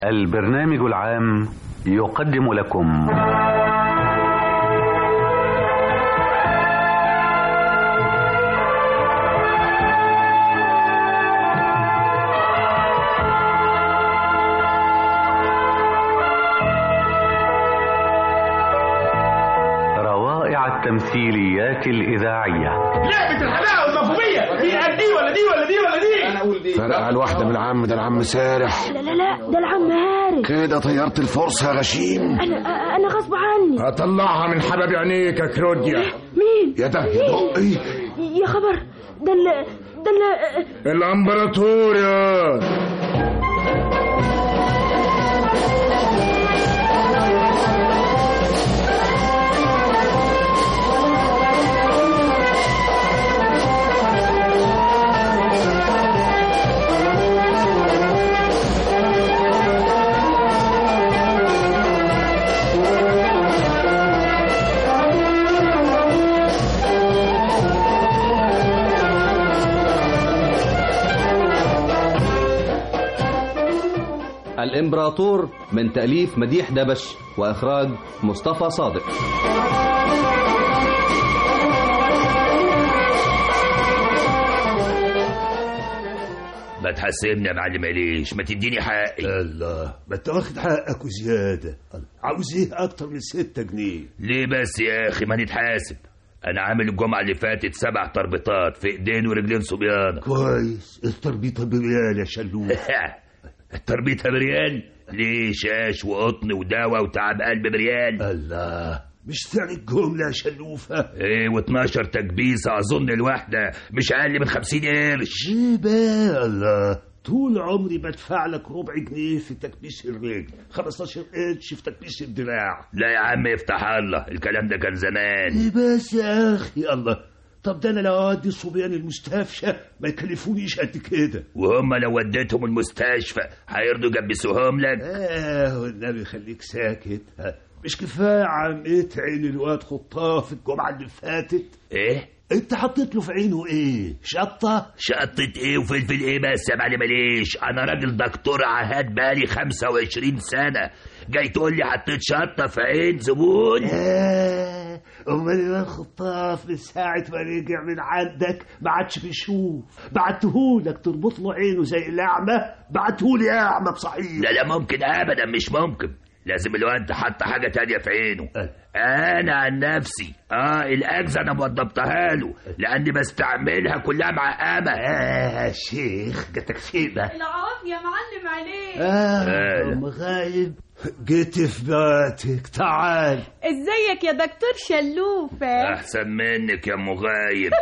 البرنامج العام يقدم لكم روائع التمثيليات الإذاعية لعبة الحلاوة والمفهومية دي دي ولا دي ولا دي ولا دي أنا أقول دي فرقها الواحدة من العم ده العم سارح لا لا لا ده العم هارب كده طيرت الفرصة يا غشيم انا انا غصب عني هطلعها من حباب عينيك يا كروديا مين يا ده يا دقي يا خبر ده ال ده ال الامبراطور يا الإمبراطور من تأليف مديح دبش وإخراج مصطفى صادق ما تحاسبني يا معلم ليش ما تديني حقي الله ما انت واخد حقك وزياده عاوز ايه اكتر من ستة جنيه ليه بس يا اخي ما نتحاسب انا عامل الجمعه اللي فاتت سبع تربيطات في ايدين ورجلين صبيانه كويس التربيطه بريال يا شلوت التربيطه بريال ليه شاش وقطن ودواء وتعب قلب بريال الله مش ثاني الجمله يا شلوفه ايه و12 تكبيسه اظن الواحده مش اقل من 50 قرش ايه بقى الله طول عمري بدفع لك ربع جنيه في تكبيس الرجل 15 قرش في تكبيس الدراع لا يا عم افتح الله الكلام ده كان زمان ايه بس يا اخي الله طب ده انا لو اودي الصبيان المستشفى ما يكلفونيش قد كده وهم لو وديتهم المستشفى هيرضوا يجبسوهم لك اه والنبي خليك ساكت ها. مش كفايه عميت عين الواد خطاه في الجمعه اللي فاتت ايه انت حطيت له في عينه ايه شطه شقطة ايه وفلفل ايه بس يا معلم ليش انا راجل دكتور عهاد بقالي 25 سنة جاي تقول لي حطيت شطة في عين زبون آه امال الواد خطاف من ساعه ما رجع من عندك ما عادش بيشوف بعتهولك تربط له عينه زي الاعمى بعتهولي اعمى بصحيح لا لا ممكن ابدا مش ممكن لازم الواد حط حاجة تانية في عينه أه. انا عن نفسي اه الاجزة انا موضبتها له لاني بستعملها كلها معقمة آه يا شيخ جاتك سيبة العوض يا معلم عليك آه آه. أم غايب جيت في بيتك تعال ازيك يا دكتور شلوفة احسن منك يا مغايب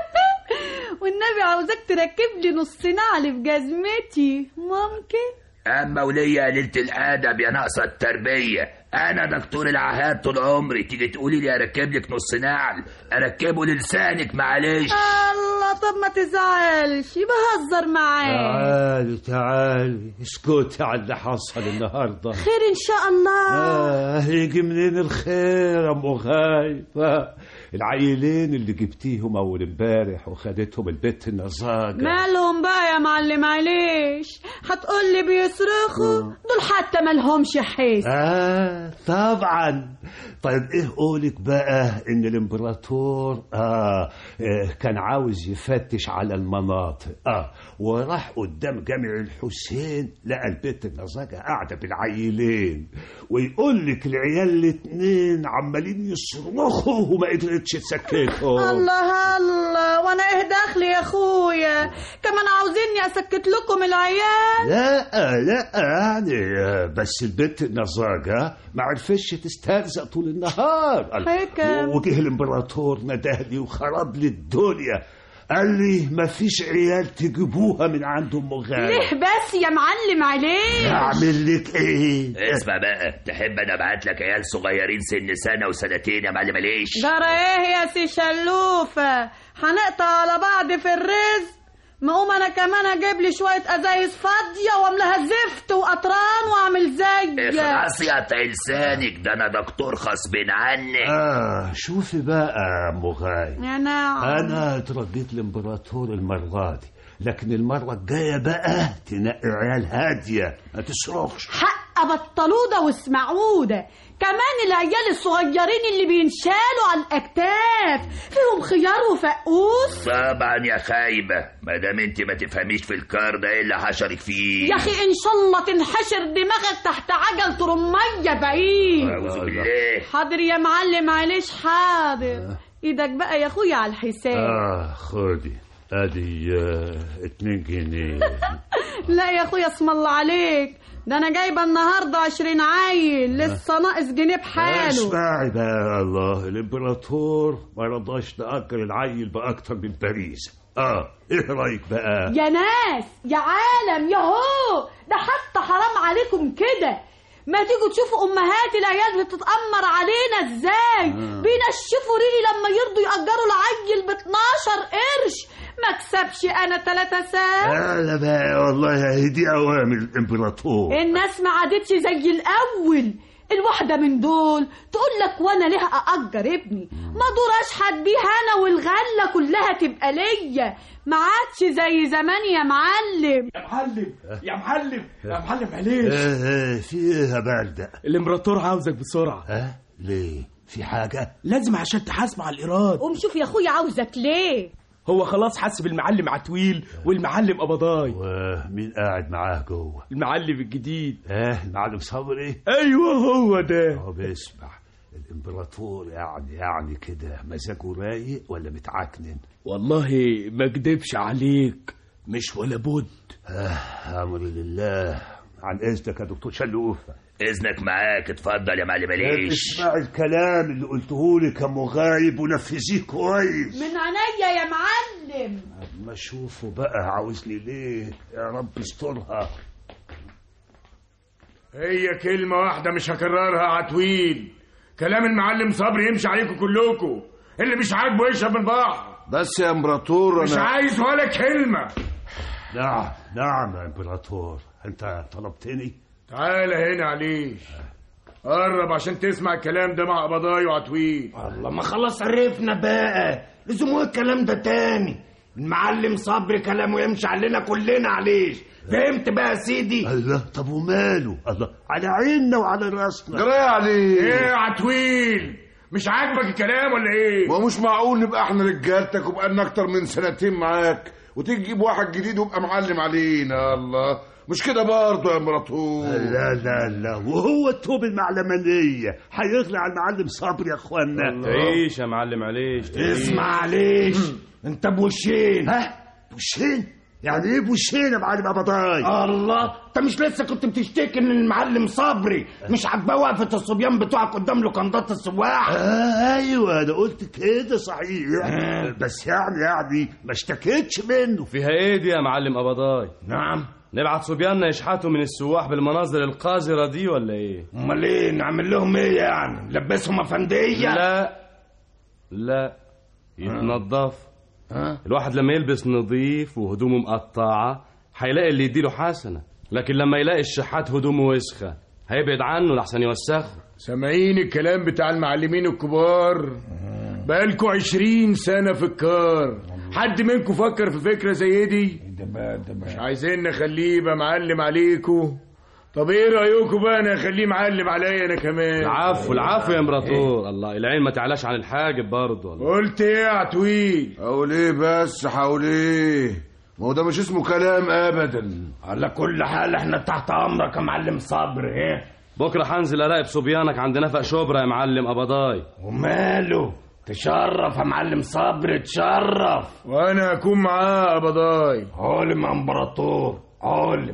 والنبي عاوزك تركب لي نص نعل في جزمتي ممكن اما وليا قليلة الادب يا ناقصة التربية انا دكتور العهاد طول عمري تيجي تقولي لي اركب لك نص نعل اركبه للسانك معلش الله طب ما تزعلش بهزر معاك تعالي تعالي اسكتي على اللي حصل النهارده خير ان شاء الله آه يجي منين الخير يا ام غايب آه، العيلين اللي جبتيهم اول امبارح وخدتهم البت النزاجه مالهم بقى يا معلم عليش هتقول لي بيصرخوا دول حتى مالهمش حس آه طبعا طيب ايه قولك بقى ان الامبراطور آه, اه كان عاوز يفتش على المناطق اه وراح قدام جامع الحسين لقى البيت النزاجة قاعدة بالعيلين ويقول لك العيال الاتنين عمالين يصرخوا وما قدرتش تسكتهم الله الله وانا ايه دخلي يا اخويا كمان عاوزيني اسكت لكم العيال لا لا يعني آه، بس البنت النزاجة ما عرفتش تسترزق طول النهار حكم. وجه الامبراطور ندهلي وخرب لي الدنيا قال لي ما فيش عيال تجيبوها من عند ام غالي ليه بس يا معلم عليك اعمل لك ايه اسمع بقى تحب انا ابعت لك عيال صغيرين سن سنة وسنتين يا معلم ليش جرى ايه يا سي شلوفة هنقطع على بعض في الرزق ما اقوم انا كمان اجيب لي شويه ازايز فاضيه واملاها زفت وقطران واعمل زي اخلصي يا لسانك ده انا دكتور غصب عنك اه شوفي بقى يا ام غاي يا نعم انا اترجيت الامبراطور المره دي لكن المره الجايه بقى تنقي عيال هاديه ما تصرخش حق أبطلودة واسمعودة كمان العيال الصغيرين اللي بينشالوا على الأكتاف فيهم خيار وفقوس طبعا يا خايبة ما دام انت ما تفهميش في الكار ده ايه اللي حشرك فيه يا أخي إن شاء الله تنحشر دماغك تحت عجل ترمية بعيد أعوذ بالله حاضر يا معلم معلش حاضر ايدك بقى يا اخويا على الحساب اه خدي ادي آه، اتنين جنيه لا يا اخويا اسم الله عليك ده انا جايبه النهارده عشرين عيل لسه ناقص جنيه بحاله اسمعي بقى يا الله الامبراطور ما رضاش نأجر العيل بأكتر من باريس اه ايه رايك بقى يا ناس يا عالم يا هو ده حتى حرام عليكم كده ما تيجوا تشوفوا امهات العيال بتتأمر علينا ازاي بينشفوا ريقي لما يرضوا يأجروا العيل ب 12 قرش ما اكسبش انا 3 ساعات لا بقى والله دي اوامر الامبراطور الناس ما عادتش زي الاول الواحده من دول تقول لك وانا ليه ااجر ابني ما دور اشحت بيه انا والغله كلها تبقى ليا ما عادش زي زمان يا معلم يا معلم يا معلم يا معلم معلش آه آه، في ايه يا بردة الامبراطور عاوزك بسرعه ها ليه في حاجة لازم عشان تحاسب على الايراد قوم شوف يا اخويا عاوزك ليه هو خلاص حاسب المعلم عتويل والمعلم قبضاي ومين قاعد معاه جوه المعلم الجديد اه المعلم صبري ايوه هو ده طب اسمع الامبراطور يعني يعني كده مزاجه رايق ولا متعكنن والله ما اكدبش عليك مش ولا بد آه امر لله عن اذنك يا دكتور شلوفه اذنك معاك اتفضل يا معلم ليش اسمع الكلام اللي قلته لك يا مغايب ونفذيه كويس من عينيا يا معلم ما اشوفه بقى عاوزني ليه يا رب استرها هي كلمة واحدة مش هكررها عتويل كلام المعلم صبري يمشي عليكم كلكم اللي مش عاجبه يشرب من البحر بس يا امبراطور مش انا عايز ولا كلمة نعم نعم يا امبراطور انت طلبتني تعال هنا عليش قرب عشان تسمع الكلام ده مع قبضاي وعتويل الله ما خلاص عرفنا بقى لازم هو الكلام ده تاني المعلم صبري كلامه يمشي علينا كلنا عليه فهمت بقى يا سيدي الله طب وماله الله على عيننا وعلى راسنا جرايه عليه ايه يا عتويل مش عاجبك الكلام ولا ايه ومش معقول نبقى احنا رجالتك وبقالنا اكتر من سنتين معاك وتيجي تجيب واحد جديد ويبقى معلم علينا الله مش كده برضه يا امبراطور لا لا لا وهو التوب المعلمانية هيغلى على المعلم صبري يا اخوانا تعيش يا معلم عليش تعيش. اسمع عليش انت بوشين ها بوشين يعني ايه بوشين يا معلم ابضاي الله انت مش لسه كنت بتشتكي ان المعلم صبري مش عاجباه وقفه الصبيان بتوعك قدام لوكندات السواح آه ايوه انا قلت كده صحيح بس يعني يعني ما اشتكيتش منه فيها ايه دي يا معلم قبضاي نعم نبعت صبياننا يشحتوا من السواح بالمناظر القذرة دي ولا ايه امال ايه نعمل لهم ايه يعني نلبسهم افنديه لا لا يتنضف ها الواحد لما يلبس نظيف وهدومه مقطعة هيلاقي اللي يديله حسنة لكن لما يلاقي الشحات هدومه وسخة هيبعد عنه لحسن يوسخه سامعين الكلام بتاع المعلمين الكبار بقالكوا عشرين سنة في الكار حد منكم فكر في فكرة زي دي مش عايزين نخليه يبقى معلم عليكم طب ايه رأيكم بقى انا اخليه معلم عليا انا كمان العفو العفو يا امبراطور الله العين ما تعلاش عن الحاجب برضه الله. قلت ايه يا عتويل اقول ايه بس حاول ايه ما هو ده مش اسمه كلام ابدا على كل حال احنا تحت امرك يا معلم صبري ايه بكره هنزل اراقب صبيانك عند نفق شبرا يا معلم قبضاي وماله تشرف يا معلم صبري تشرف وانا اكون معاه قبضاي علم يا امبراطور علم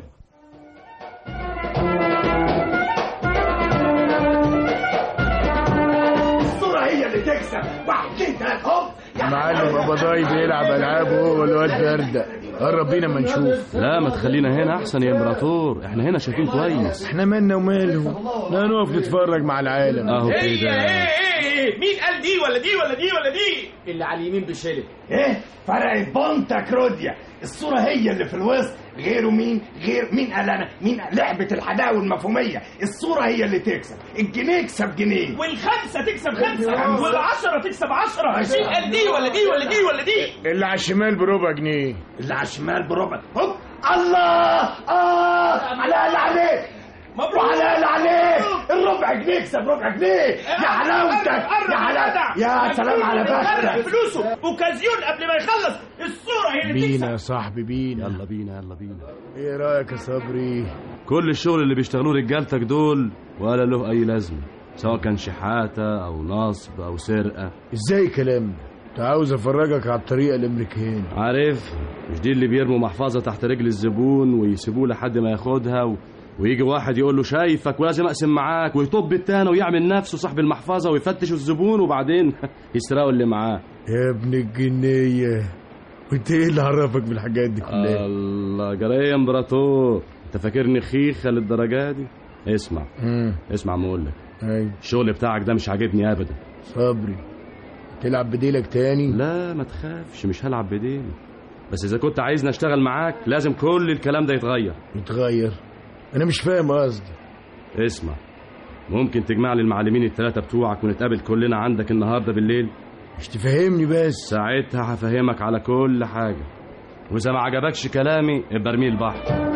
الصورة هي اللي تكسب واحد اتنين تلاتة هوب معلم قبضاي بيلعب العاب هو والواد بردة قرب بينا ما نشوف لا ما تخلينا هنا احسن يا امبراطور احنا هنا شايفين كويس احنا مالنا وماله لا نقف نتفرج مع العالم اهو ايه كده ايه ايه مين قال دي ولا دي ولا دي ولا دي اللي على اليمين بشلت ايه فرقت بونتك روديا الصورة هي اللي في الوسط غيره مين غير مين قال انا مين لعبة الحداوة المفهومية الصورة هي اللي تكسب الجنيه يكسب جنيه والخمسة تكسب خمسة والعشرة تكسب عشرة مين قال دي ولا دي ولا دي ولا دي اللي على الشمال بربع جنيه اللي على الشمال بربع هوب الله اه على اللي عليك مبروك وحلال عليك الربع جنيه اكسب ربع جنيه يا حلاوتك يا حلاوتك يا سلام على بختك فلوسه اوكازيون قبل ما يخلص الصوره هي اللي بينا تكسب يا صاحبي بينا يلا بينا يلا بينا ايه رايك يا صبري كل الشغل اللي بيشتغلوه رجالتك دول ولا له اي لازمه سواء كان شحاته او نصب او سرقه ازاي كلام ده انت عاوز افرجك على الطريقه الامريكاني عارف مش دي اللي بيرموا محفظه تحت رجل الزبون ويسيبوه لحد ما ياخدها و... ويجي واحد يقول له شايفك ولازم اقسم معاك ويطب التاني ويعمل نفسه صاحب المحفظه ويفتش الزبون وبعدين يسرقوا اللي معاه يا ابن الجنيه وانت ايه اللي عرفك بالحاجات دي كلها الله جرى يا امبراطور انت فاكرني خيخه للدرجه دي اسمع مم. اسمع ما اقول لك ايوه الشغل بتاعك ده مش عاجبني ابدا صبري تلعب بديلك تاني لا ما تخافش مش هلعب بديلي بس اذا كنت عايزني اشتغل معاك لازم كل الكلام ده يتغير يتغير انا مش فاهم قصدي اسمع ممكن تجمع لي المعلمين الثلاثه بتوعك ونتقابل كلنا عندك النهارده بالليل مش تفهمني بس ساعتها هفهمك على كل حاجه واذا ما عجبكش كلامي ابقى ارميه البحر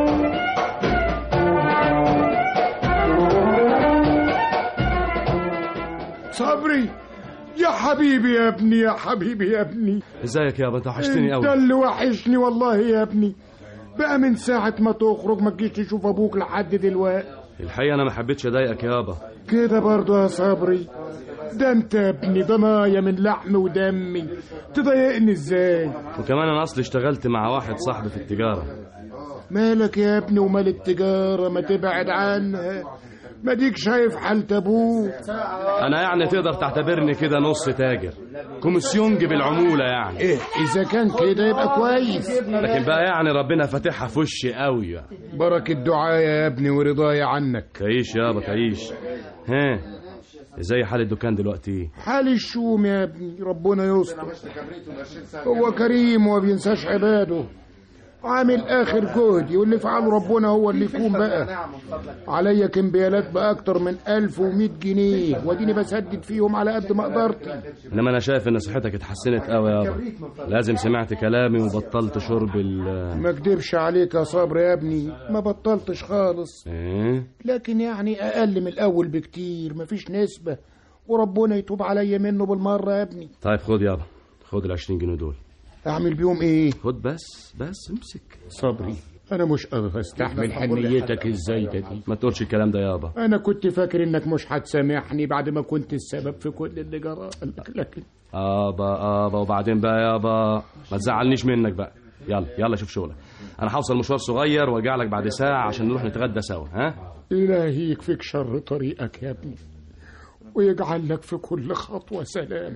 صبري يا حبيبي يا ابني يا حبيبي يا ابني ازيك يابا انت وحشتني انت قوي اللي وحشني والله يا ابني بقى من ساعة ما تخرج ما تجيش تشوف ابوك لحد دلوقتي الحقيقه انا ما حبيتش اضايقك يابا كده برضه يا صبري ده انت يا ابني ضنايا من لحم ودمي تضايقني ازاي وكمان انا اصلي اشتغلت مع واحد صاحبي في التجاره مالك يا ابني ومال التجارة ما تبعد عنها ما ديك شايف حالة ابوك انا يعني تقدر تعتبرني كده نص تاجر كوميسيونج بالعموله يعني ايه اذا كان كده يبقى كويس لكن بقى يعني ربنا فاتحها في وشي قوي يعني. بركة دعايا يا ابني ورضايا عنك تعيش يابا تعيش ها ازاي حال الدكان دلوقتي حال الشوم يا ابني ربنا يستر هو كريم وما بينساش عباده عامل اخر جهدي واللي فعله ربنا هو اللي يكون بقى عليا كمبيالات باكتر من 1100 جنيه واديني بسدد فيهم على قد ما قدرتي انما انا شايف ان صحتك اتحسنت قوي يابا لازم سمعت كلامي وبطلت شرب ال ما اكدبش عليك يا صبر يا ابني ما بطلتش خالص ايه لكن يعني اقل من الاول بكتير مفيش نسبة وربنا يتوب عليا منه بالمرة يا ابني طيب خد يابا خد ال 20 جنيه دول اعمل بيهم ايه خد بس بس امسك صبري انا مش قادر استحمل حنيتك الزايده دي ما تقولش الكلام ده يابا انا كنت فاكر انك مش هتسامحني بعد ما كنت السبب في كل اللي جرى لك لكن ابا ابا وبعدين بقى يابا ما تزعلنيش منك بقى يلا يلا شوف شغلك انا هوصل مشوار صغير وارجع لك بعد ساعه عشان نروح نتغدى سوا ها الهي يكفيك شر طريقك يا ابني ويجعل لك في كل خطوه سلام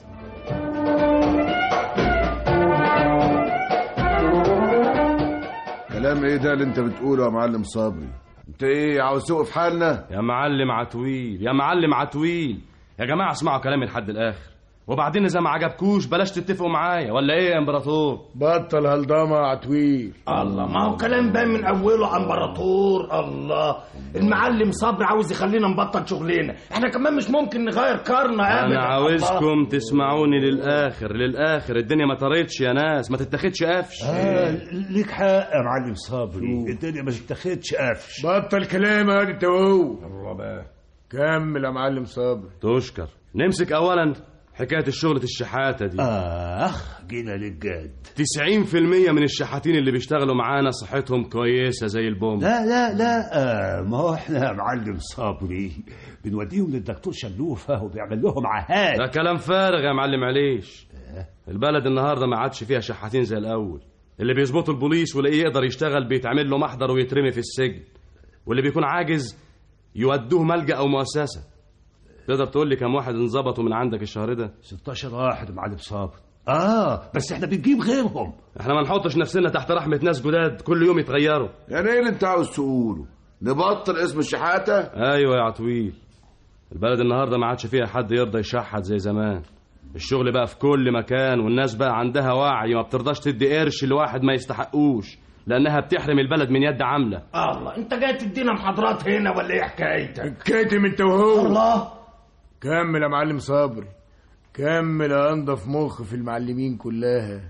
كلام ايه ده اللي انت بتقوله يا معلم صبري انت ايه عاوز توقف حالنا يا معلم عتويل يا معلم عتويل يا جماعه اسمعوا كلامي لحد الاخر وبعدين اذا ما عجبكوش بلاش تتفقوا معايا ولا ايه يا امبراطور بطل هالضمة يا عتويل الله ما هو كلام باين من اوله على امبراطور الله المعلم صبري عاوز يخلينا نبطل شغلنا احنا كمان مش ممكن نغير كارنا ابدا انا الله. عاوزكم تسمعوني للاخر للاخر الدنيا ما طريتش يا ناس ما تتاخدش قفش آه ليك حق يا معلم صابري الدنيا ما تتاخدش قفش بطل كلام هادي انت وهو كمل يا معلم صبري تشكر نمسك اولا حكايه الشغلة الشحاته دي اخ جينا للجد 90% من الشحاتين اللي بيشتغلوا معانا صحتهم كويسه زي البوم لا لا لا آه ما هو احنا يا معلم صبري بنوديهم للدكتور شلوفه وبيعمل لهم عهاد ده كلام فارغ يا معلم عليش البلد النهارده ما عادش فيها شحاتين زي الاول اللي بيظبطوا البوليس ولاقيه يقدر يشتغل بيتعمل له محضر ويترمي في السجن واللي بيكون عاجز يودوه ملجأ او مؤسسه تقدر تقول لي كم واحد انظبطوا من عندك الشهر ده 16 واحد يا معلم صابر اه بس احنا بنجيب غيرهم احنا ما نحطش نفسنا تحت رحمه ناس جداد كل يوم يتغيروا يعني ايه اللي انت عاوز تقوله نبطل اسم الشحاته ايوه يا عطويل البلد النهارده ما عادش فيها حد يرضى يشحت زي زمان الشغل بقى في كل مكان والناس بقى عندها وعي ما بترضاش تدي قرش لواحد ما يستحقوش لانها بتحرم البلد من يد عامله الله انت جاي تدينا محاضرات هنا ولا ايه حكايتك كاتم انت وهو الله كمل يا معلم صبري كمل يا انضف مخ في المعلمين كلها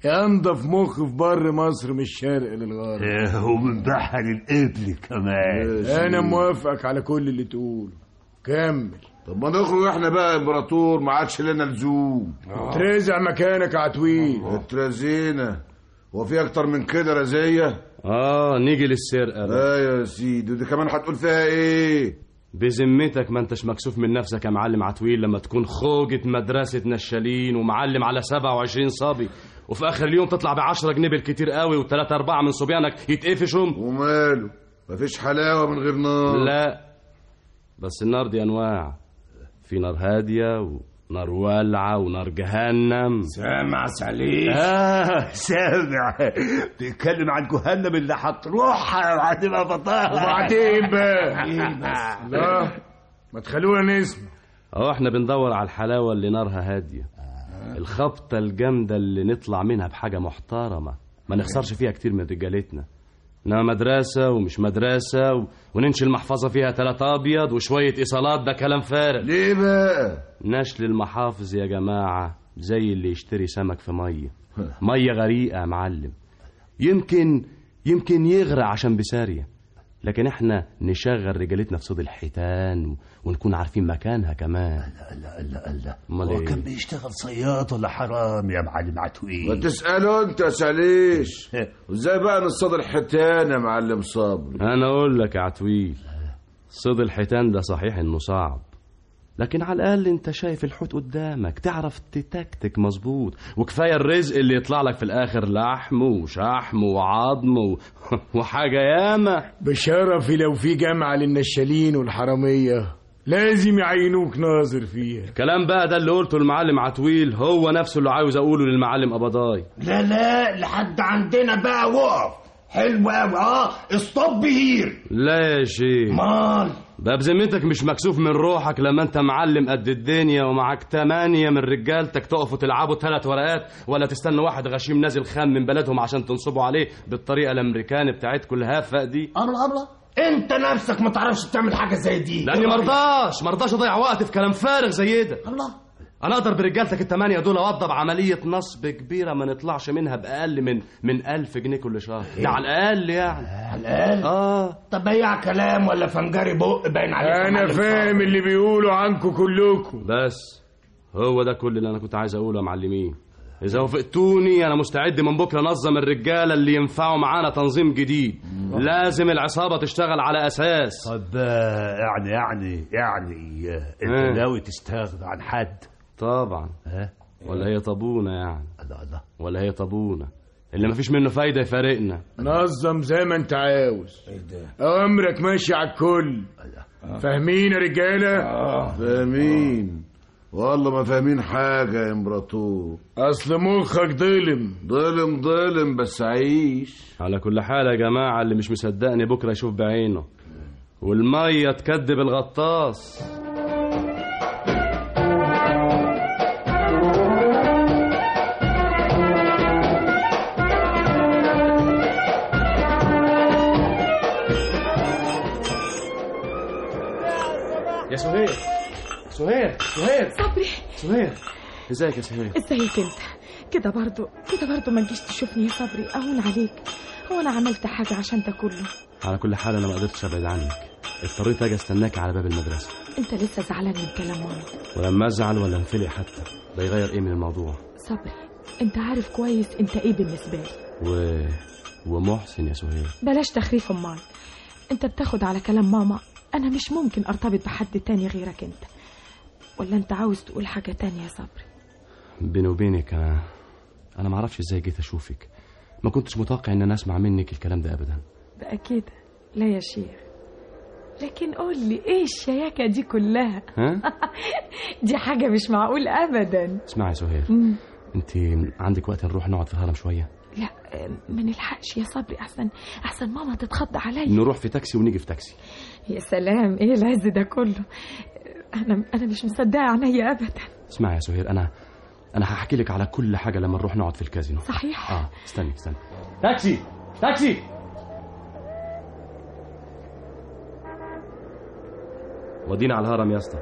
يا انضف مخ في بر مصر من الشرق للغرب إيه، ومن بحر القبل كمان انا موافقك على كل اللي تقوله كمل طب ما نخرج احنا بقى يا امبراطور ما عادش لنا لزوم ترزع مكانك يا عتويل اترزينا هو في اكتر من كده رزية اه نيجي للسرقه بقى. لا يا سيدي ودي كمان هتقول فيها ايه بذمتك ما انتش مكسوف من نفسك يا معلم عتويل لما تكون خوجة مدرسة نشالين ومعلم على 27 صبي وفي اخر اليوم تطلع ب 10 جنيه بالكتير قوي وثلاثة أربعة من صبيانك يتقفشهم وماله مفيش حلاوة من غير نار لا بس النار دي انواع في نار هادية ونار والعة ونار جهنم سامع سليم آه سامع بيتكلم عن جهنم اللي هتروحها بعد ما فطاها وبعدين بقى لا ما تخلونا نسمع اهو احنا بندور على الحلاوة اللي نارها هادية الخبطة الجامدة اللي نطلع منها بحاجة محترمة ما نخسرش فيها كتير من رجالتنا انما مدرسة ومش مدرسة و... وننشي المحفظة فيها تلاتة أبيض وشوية إيصالات ده كلام فارغ ليه بقى نشل المحافظ يا جماعة زي اللي يشتري سمك في مية مية غريقة يا معلم يمكن يمكن يغرق عشان بسارية لكن احنا نشغل رجالتنا في صيد الحيتان و... ونكون عارفين مكانها كمان لا لا لا امال هو ايه كان بيشتغل صياد ولا حرام يا معلم ما عتويل تسأله انت يا سليش وازاي بقى نصطاد الحيتان يا معلم صبري انا اقول لك يا عتويل صيد الحيتان ده صحيح انه صعب لكن على الاقل انت شايف الحوت قدامك تعرف تتكتك مظبوط وكفايه الرزق اللي يطلع لك في الاخر لحم وشحم وعظم و... وحاجه ياما بشرفي لو في جامعة للنشالين والحرامية لازم يعينوك ناظر فيها الكلام بقى ده اللي قلته المعلم عتويل هو نفسه اللي عاوز اقوله للمعلم قبضاي لا لا لحد عندنا بقى وقف حلو قوي اه استوب هير لا يا شيخ مال بقى بذمتك مش مكسوف من روحك لما انت معلم قد الدنيا ومعاك تمانية من رجالتك تقفوا تلعبوا ثلاث ورقات ولا تستنى واحد غشيم نازل خام من بلدهم عشان تنصبوا عليه بالطريقة الامريكاني بتاعتكم الهافة دي أبلا أبلا انت نفسك ما تعرفش تعمل حاجه زي دي لاني مرضاش مرضاش اضيع وقت في كلام فارغ زي ده الله انا اقدر برجالتك التمانية دول اوضب عملية نصب كبيرة ما نطلعش منها باقل من من ألف جنيه كل شهر ده على الاقل يعني على الاقل اه طب بيع كلام ولا فنجري بق باين عليك يا انا معلم فاهم صابر. اللي بيقولوا عنكم كلكم بس هو ده كل اللي انا كنت عايز اقوله يا معلمين اذا وافقتوني انا مستعد من بكره انظم الرجاله اللي ينفعوا معانا تنظيم جديد لازم العصابه تشتغل على اساس طب آه، يعني يعني يعني آه، آه. انت ناوي تستغنى عن حد طبعا ها ولا هي طابونه يعني الله الله ولا هي طابونه اللي مفيش منه فايده يفارقنا نظم زي ما انت عاوز امرك ماشي على الكل فاهمين يا رجاله فاهمين والله ما فاهمين حاجة يا امبراطور اصل مخك ظلم ظلم ظلم بس عيش على كل حال يا جماعه اللي مش مصدقني بكره يشوف بعينه والميه تكدب الغطاس يا سهير سهير سهير صبري سهير ازيك يا سهير ازيك انت كده برضو كده برضو ما تجيش تشوفني يا صبري اهون عليك هو انا عملت حاجه عشان ده كله على كل حال انا ما قدرتش ابعد عنك اضطريت اجي استناك على باب المدرسه انت لسه زعلان من كلام ماما ولما ازعل ولا انفلق حتى ده يغير ايه من الموضوع صبري انت عارف كويس انت ايه بالنسبه لي و... ومحسن يا سهير بلاش تخريف امال انت بتاخد على كلام ماما انا مش ممكن ارتبط بحد تاني غيرك انت ولا انت عاوز تقول حاجه تانية يا صبري بيني وبينك انا انا ما اعرفش ازاي جيت اشوفك ما كنتش متوقع ان انا اسمع منك الكلام ده ابدا بقى كده لا يا شيخ لكن قول لي ايه الشياكه دي كلها ها دي حاجه مش معقول ابدا اسمعي يا سهير مم. انت عندك وقت نروح نقعد في الهرم شويه لا ما نلحقش يا صبري احسن احسن ماما تتخض عليا نروح في تاكسي ونيجي في تاكسي يا سلام ايه العز ده كله انا انا مش مصدقه عينيا ابدا اسمعي يا سهير انا انا هحكي لك على كل حاجه لما نروح نقعد في الكازينو صحيح اه استني استني تاكسي تاكسي ودينا على الهرم يا اسطى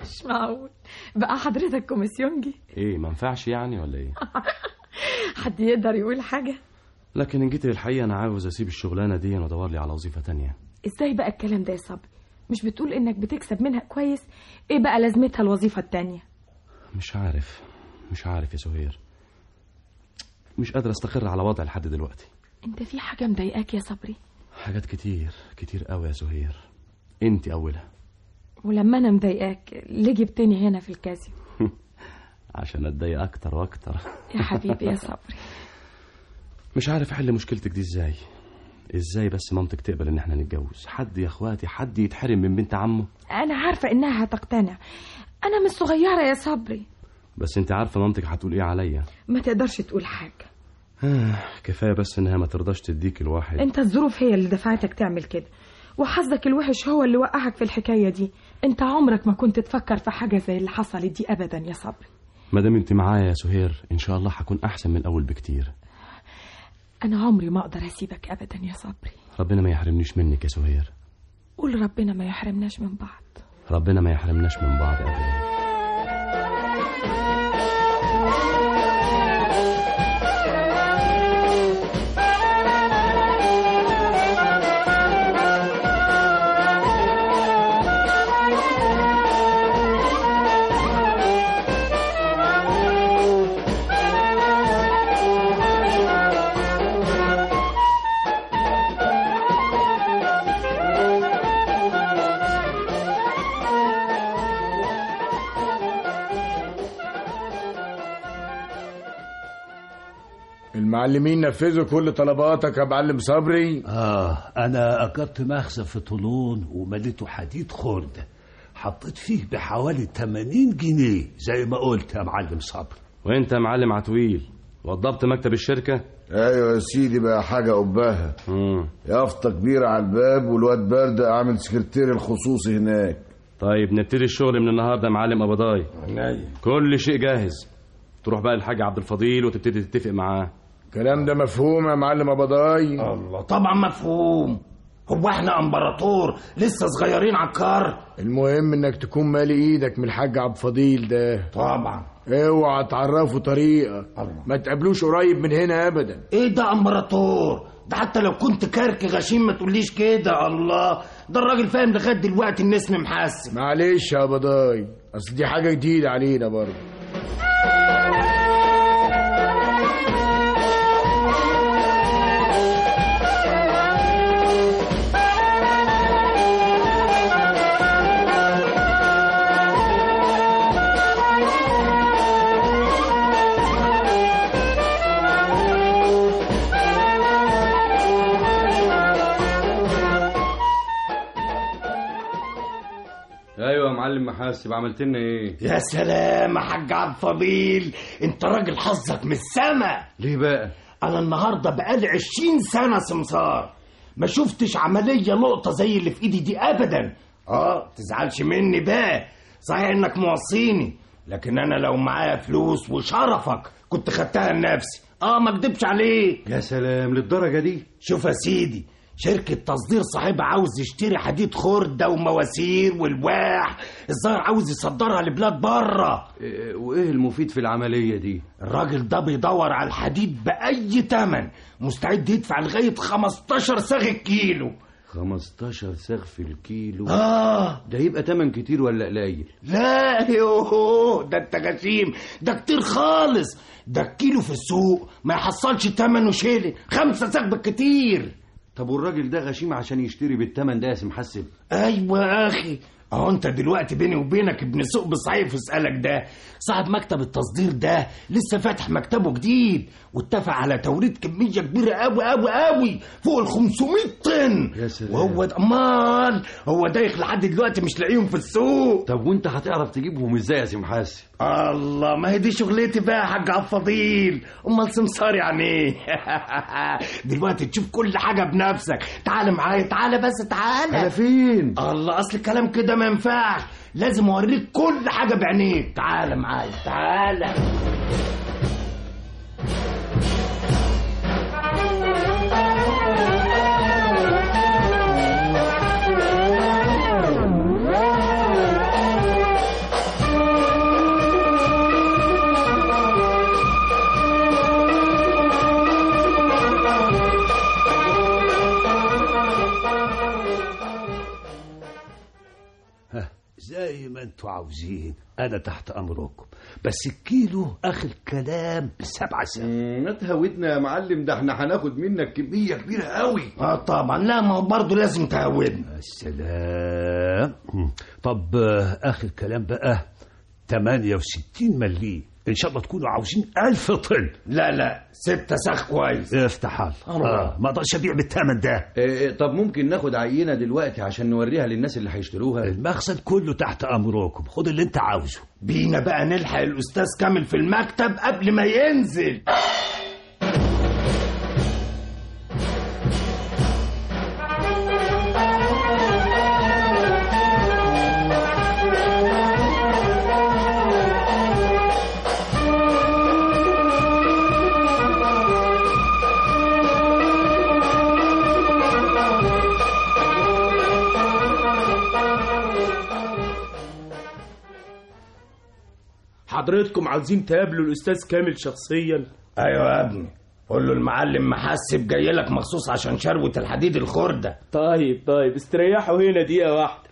مش معقول بقى حضرتك كوميسيونجي ايه ما ينفعش يعني ولا ايه حد يقدر يقول حاجة لكن ان جيت للحقيقه انا عاوز اسيب الشغلانه دي وادور لي على وظيفه تانية ازاي بقى الكلام ده يا صبري مش بتقول انك بتكسب منها كويس ايه بقى لازمتها الوظيفة التانية مش عارف مش عارف يا سهير مش قادر استقر على وضعي لحد دلوقتي انت في حاجة مضايقاك يا صبري حاجات كتير كتير قوي يا سهير انت اولها ولما انا مضايقاك ليه جبتني هنا في الكازيو عشان اتضايق اكتر واكتر يا حبيبي يا صبري مش عارف احل مشكلتك دي ازاي ازاي بس مامتك تقبل ان احنا نتجوز حد يا اخواتي حد يتحرم من بنت عمه انا عارفة انها هتقتنع انا مش صغيرة يا صبري بس انت عارفه مامتك هتقول ايه عليا ما تقدرش تقول حاجة آه كفايه بس انها ما ترضاش تديك الواحد انت الظروف هي اللي دفعتك تعمل كده وحظك الوحش هو اللي وقعك في الحكاية دي انت عمرك ما كنت تفكر في حاجة زي اللي حصلت دي ابدا يا صبري ما دام انت معايا يا سهير ان شاء الله هكون احسن من الاول بكتير انا عمري ما اقدر اسيبك ابدا يا صبري ربنا ما يحرمنيش منك يا سهير قول ربنا ما يحرمناش من بعض ربنا ما يحرمناش من بعض ابدا المعلمين نفذوا كل طلباتك يا معلم صبري آه أنا أجرت مخزن في طولون ومليته حديد خردة حطيت فيه بحوالي 80 جنيه زي ما قلت يا معلم صبري وانت يا معلم عتويل وضبط مكتب الشركه ايوه يا سيدي بقى حاجه قباها يافطه كبيره على الباب والواد برده عامل سكرتير الخصوصي هناك طيب نبتدي الشغل من النهارده يا معلم قبضاي كل شيء جاهز تروح بقى للحاج عبد الفضيل وتبتدي تتفق معاه الكلام ده مفهوم يا معلم ابضاي الله طبعا مفهوم هو احنا امبراطور لسه صغيرين على الكار المهم انك تكون مالي ايدك من الحاج عبد الفضيل ده طبعا اوعى تعرفه طريقك ما تقابلوش قريب من هنا ابدا ايه ده امبراطور ده حتى لو كنت كرك غشيم ما تقوليش كده الله ده الراجل فاهم لغايه دلوقتي ان اسمي محسن معلش يا بضاي اصل دي حاجه جديده علينا برضه ايوه يا معلم محاسب عملت لنا ايه يا سلام يا حاج عبد الفضيل انت راجل حظك من السما ليه بقى انا النهارده بقالي عشرين سنه سمسار ما شفتش عمليه لقطه زي اللي في ايدي دي ابدا اه تزعلش مني بقى صحيح انك موصيني لكن انا لو معايا فلوس وشرفك كنت خدتها لنفسي اه ما اكدبش عليك يا سلام للدرجه دي شوف يا سيدي شركة تصدير صاحبها عاوز يشتري حديد خردة ومواسير والواح الظاهر عاوز يصدرها لبلاد بره إيه، وايه المفيد في العمليه دي الراجل ده بيدور على الحديد بأي تمن مستعد يدفع لغاية 15 صاغ الكيلو 15 ساغ في الكيلو آه ده يبقى تمن كتير ولا قليل لا يوه ده انت غشيم ده كتير خالص ده الكيلو في السوق ما يحصلش تمنه شيلي خمسة صاغ بالكتير طب والراجل ده غشيم عشان يشتري بالتمن ده يا سي محسب ايوه يا اخي اهو انت دلوقتي بيني وبينك ابن سوق بصحيح اسالك ده صاحب مكتب التصدير ده لسه فاتح مكتبه جديد واتفق على توريد كميه كبيره قوي قوي قوي فوق ال 500 طن يا سلام وهو ده امال هو دايخ لحد دلوقتي مش لاقيهم في السوق طب وانت هتعرف تجيبهم ازاي يا سي محاسب الله ما هي دي شغلتي بقى يا حاج عبد الفضيل امال سمسار يعني ايه دلوقتي تشوف كل حاجه بنفسك تعال معايا تعال بس تعال على فين الله اصل الكلام كده ما ينفعش لازم اوريك كل حاجه بعينيك تعال معايا تعال زي ما انتوا عاوزين انا تحت امركم بس الكيلو اخر كلام بسبعة سنت ما تهودنا يا معلم ده احنا هناخد منك كمية كبيرة قوي اه طبعا لا ما هو برضه لازم تهودنا السلام طب آه، اخر كلام بقى 68 مليم ان شاء الله تكونوا عاوزين ألف طن لا لا ستة ساخ كويس افتح الله آه. ما اقدرش ابيع بالثمن ده اه طب ممكن ناخد عينة دلوقتي عشان نوريها للناس اللي هيشتروها المخزن كله تحت امركم خد اللي انت عاوزه بينا بقى نلحق الاستاذ كامل في المكتب قبل ما ينزل حضرتكم عاوزين تقابلوا الاستاذ كامل شخصيا ايوه يا ابني قول له المعلم محسب جاي لك مخصوص عشان شروة الحديد الخردة طيب طيب استريحوا هنا دقيقه واحده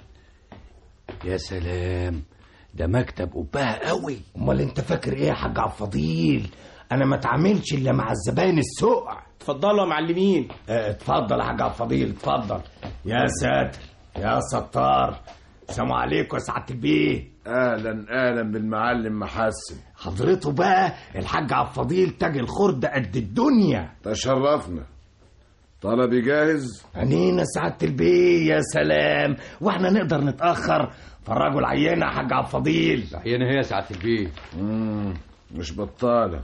يا سلام ده مكتب قبها قوي امال انت فاكر ايه يا حاج عبد الفضيل انا ما اتعاملش الا مع الزباين السوق اتفضلوا يا معلمين اه، اتفضل يا حاج عبد الفضيل اتفضل يا ساتر يا ستار السلام عليكم يا سعاده البيه اهلا اهلا بالمعلم محسن حضرته بقى الحاج عبد الفضيل تاج الخردة قد الدنيا تشرفنا طلبي جاهز عنينا سعادة البيه يا سلام واحنا نقدر نتأخر فرجوا العينة يا حاج عبد الفضيل عينة هي ساعة البيت مم. مش بطالة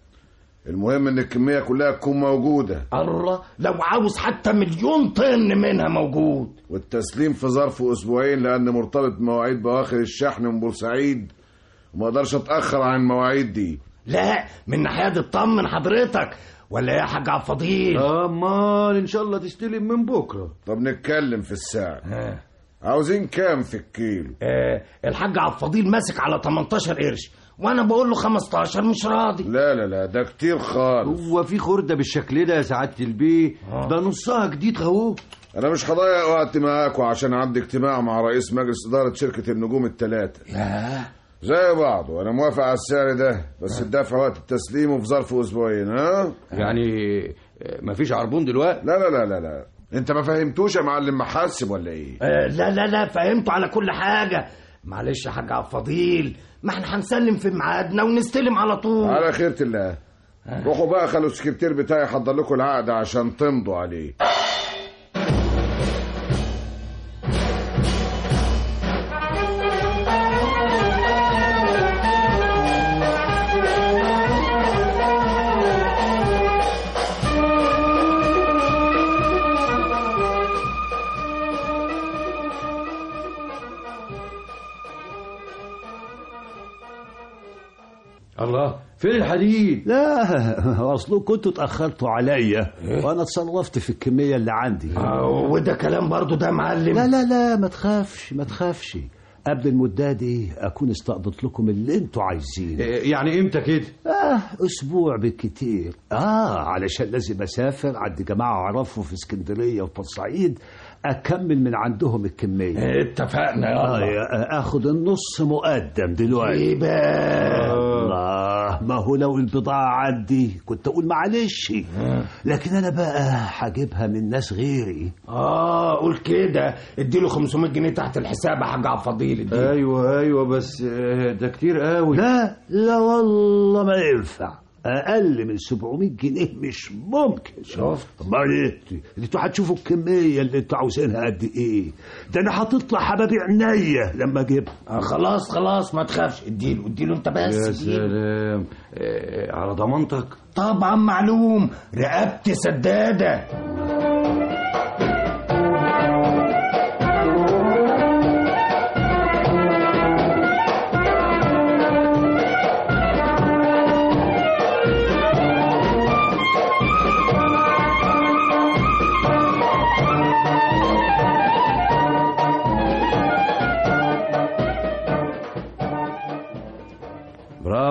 المهم ان الكمية كلها تكون موجودة الله لو عاوز حتى مليون طن منها موجود والتسليم في ظرف اسبوعين لان مرتبط بمواعيد بواخر الشحن من بورسعيد وما اقدرش اتاخر عن المواعيد دي لا من ناحية اطمن حضرتك ولا إيه يا حاج عبد الفضيل امال ان شاء الله تستلم من بكره طب نتكلم في السعر عاوزين كام في الكيلو آه الحاج عبد الفضيل ماسك على 18 قرش وانا بقول له 15 مش راضي لا لا لا ده كتير خالص هو في خردة بالشكل ده يا سعادة البيه ده نصها جديد اهو انا مش هضيع وقت معاكم عشان عندي اجتماع مع رئيس مجلس اداره شركه النجوم الثلاثه لا زي بعض وانا موافق على السعر ده بس الدفع وقت التسليم وفي ظرف اسبوعين ها يعني مفيش عربون دلوقتي لا لا لا لا لا انت ما فهمتوش يا معلم محاسب ولا ايه آه لا لا لا فهمته على كل حاجة معلش يا حاج عبد الفضيل ما احنا هنسلم في ميعادنا ونستلم على طول على خيرة الله روحوا بقى خلوا السكرتير بتاعي يحضر لكم العقد عشان تمضوا عليه الله فين الحديد لا اصلكم كنتوا اتاخرتوا عليا وانا اتصرفت في الكميه اللي عندي آه وده كلام برضو ده معلم لا لا لا ما تخافش ما تخافش قبل المدة دي أكون استقضيت لكم اللي انتوا عايزينه يعني امتى كده؟ آه أسبوع بالكتير آه علشان لازم أسافر عند جماعة أعرفه في اسكندرية وبورسعيد أكمل من عندهم الكمية اتفقنا آه يلا يا- آخد النص مقدم دلوقتي ايه بقى الله ما هو لو البضاعة عندي كنت أقول معلش لكن أنا بقى هجيبها من ناس غيري اه قول كده اديله 500 جنيه تحت الحساب يا حاج عبد الفضيل اديله. ايوه ايوه بس آه، ده كتير قوي لا لا والله ما ينفع اقل من 700 جنيه مش ممكن شفت امال ايه انتوا هتشوفوا الكميه اللي انتوا عاوزينها قد ايه ده انا هتطلع حبابي عينيا لما اجيبها آه خلاص خلاص ما تخافش اديله اديله انت يا بس اديله. سلام آه، على ضمانتك طبعا معلوم رقبتي سداده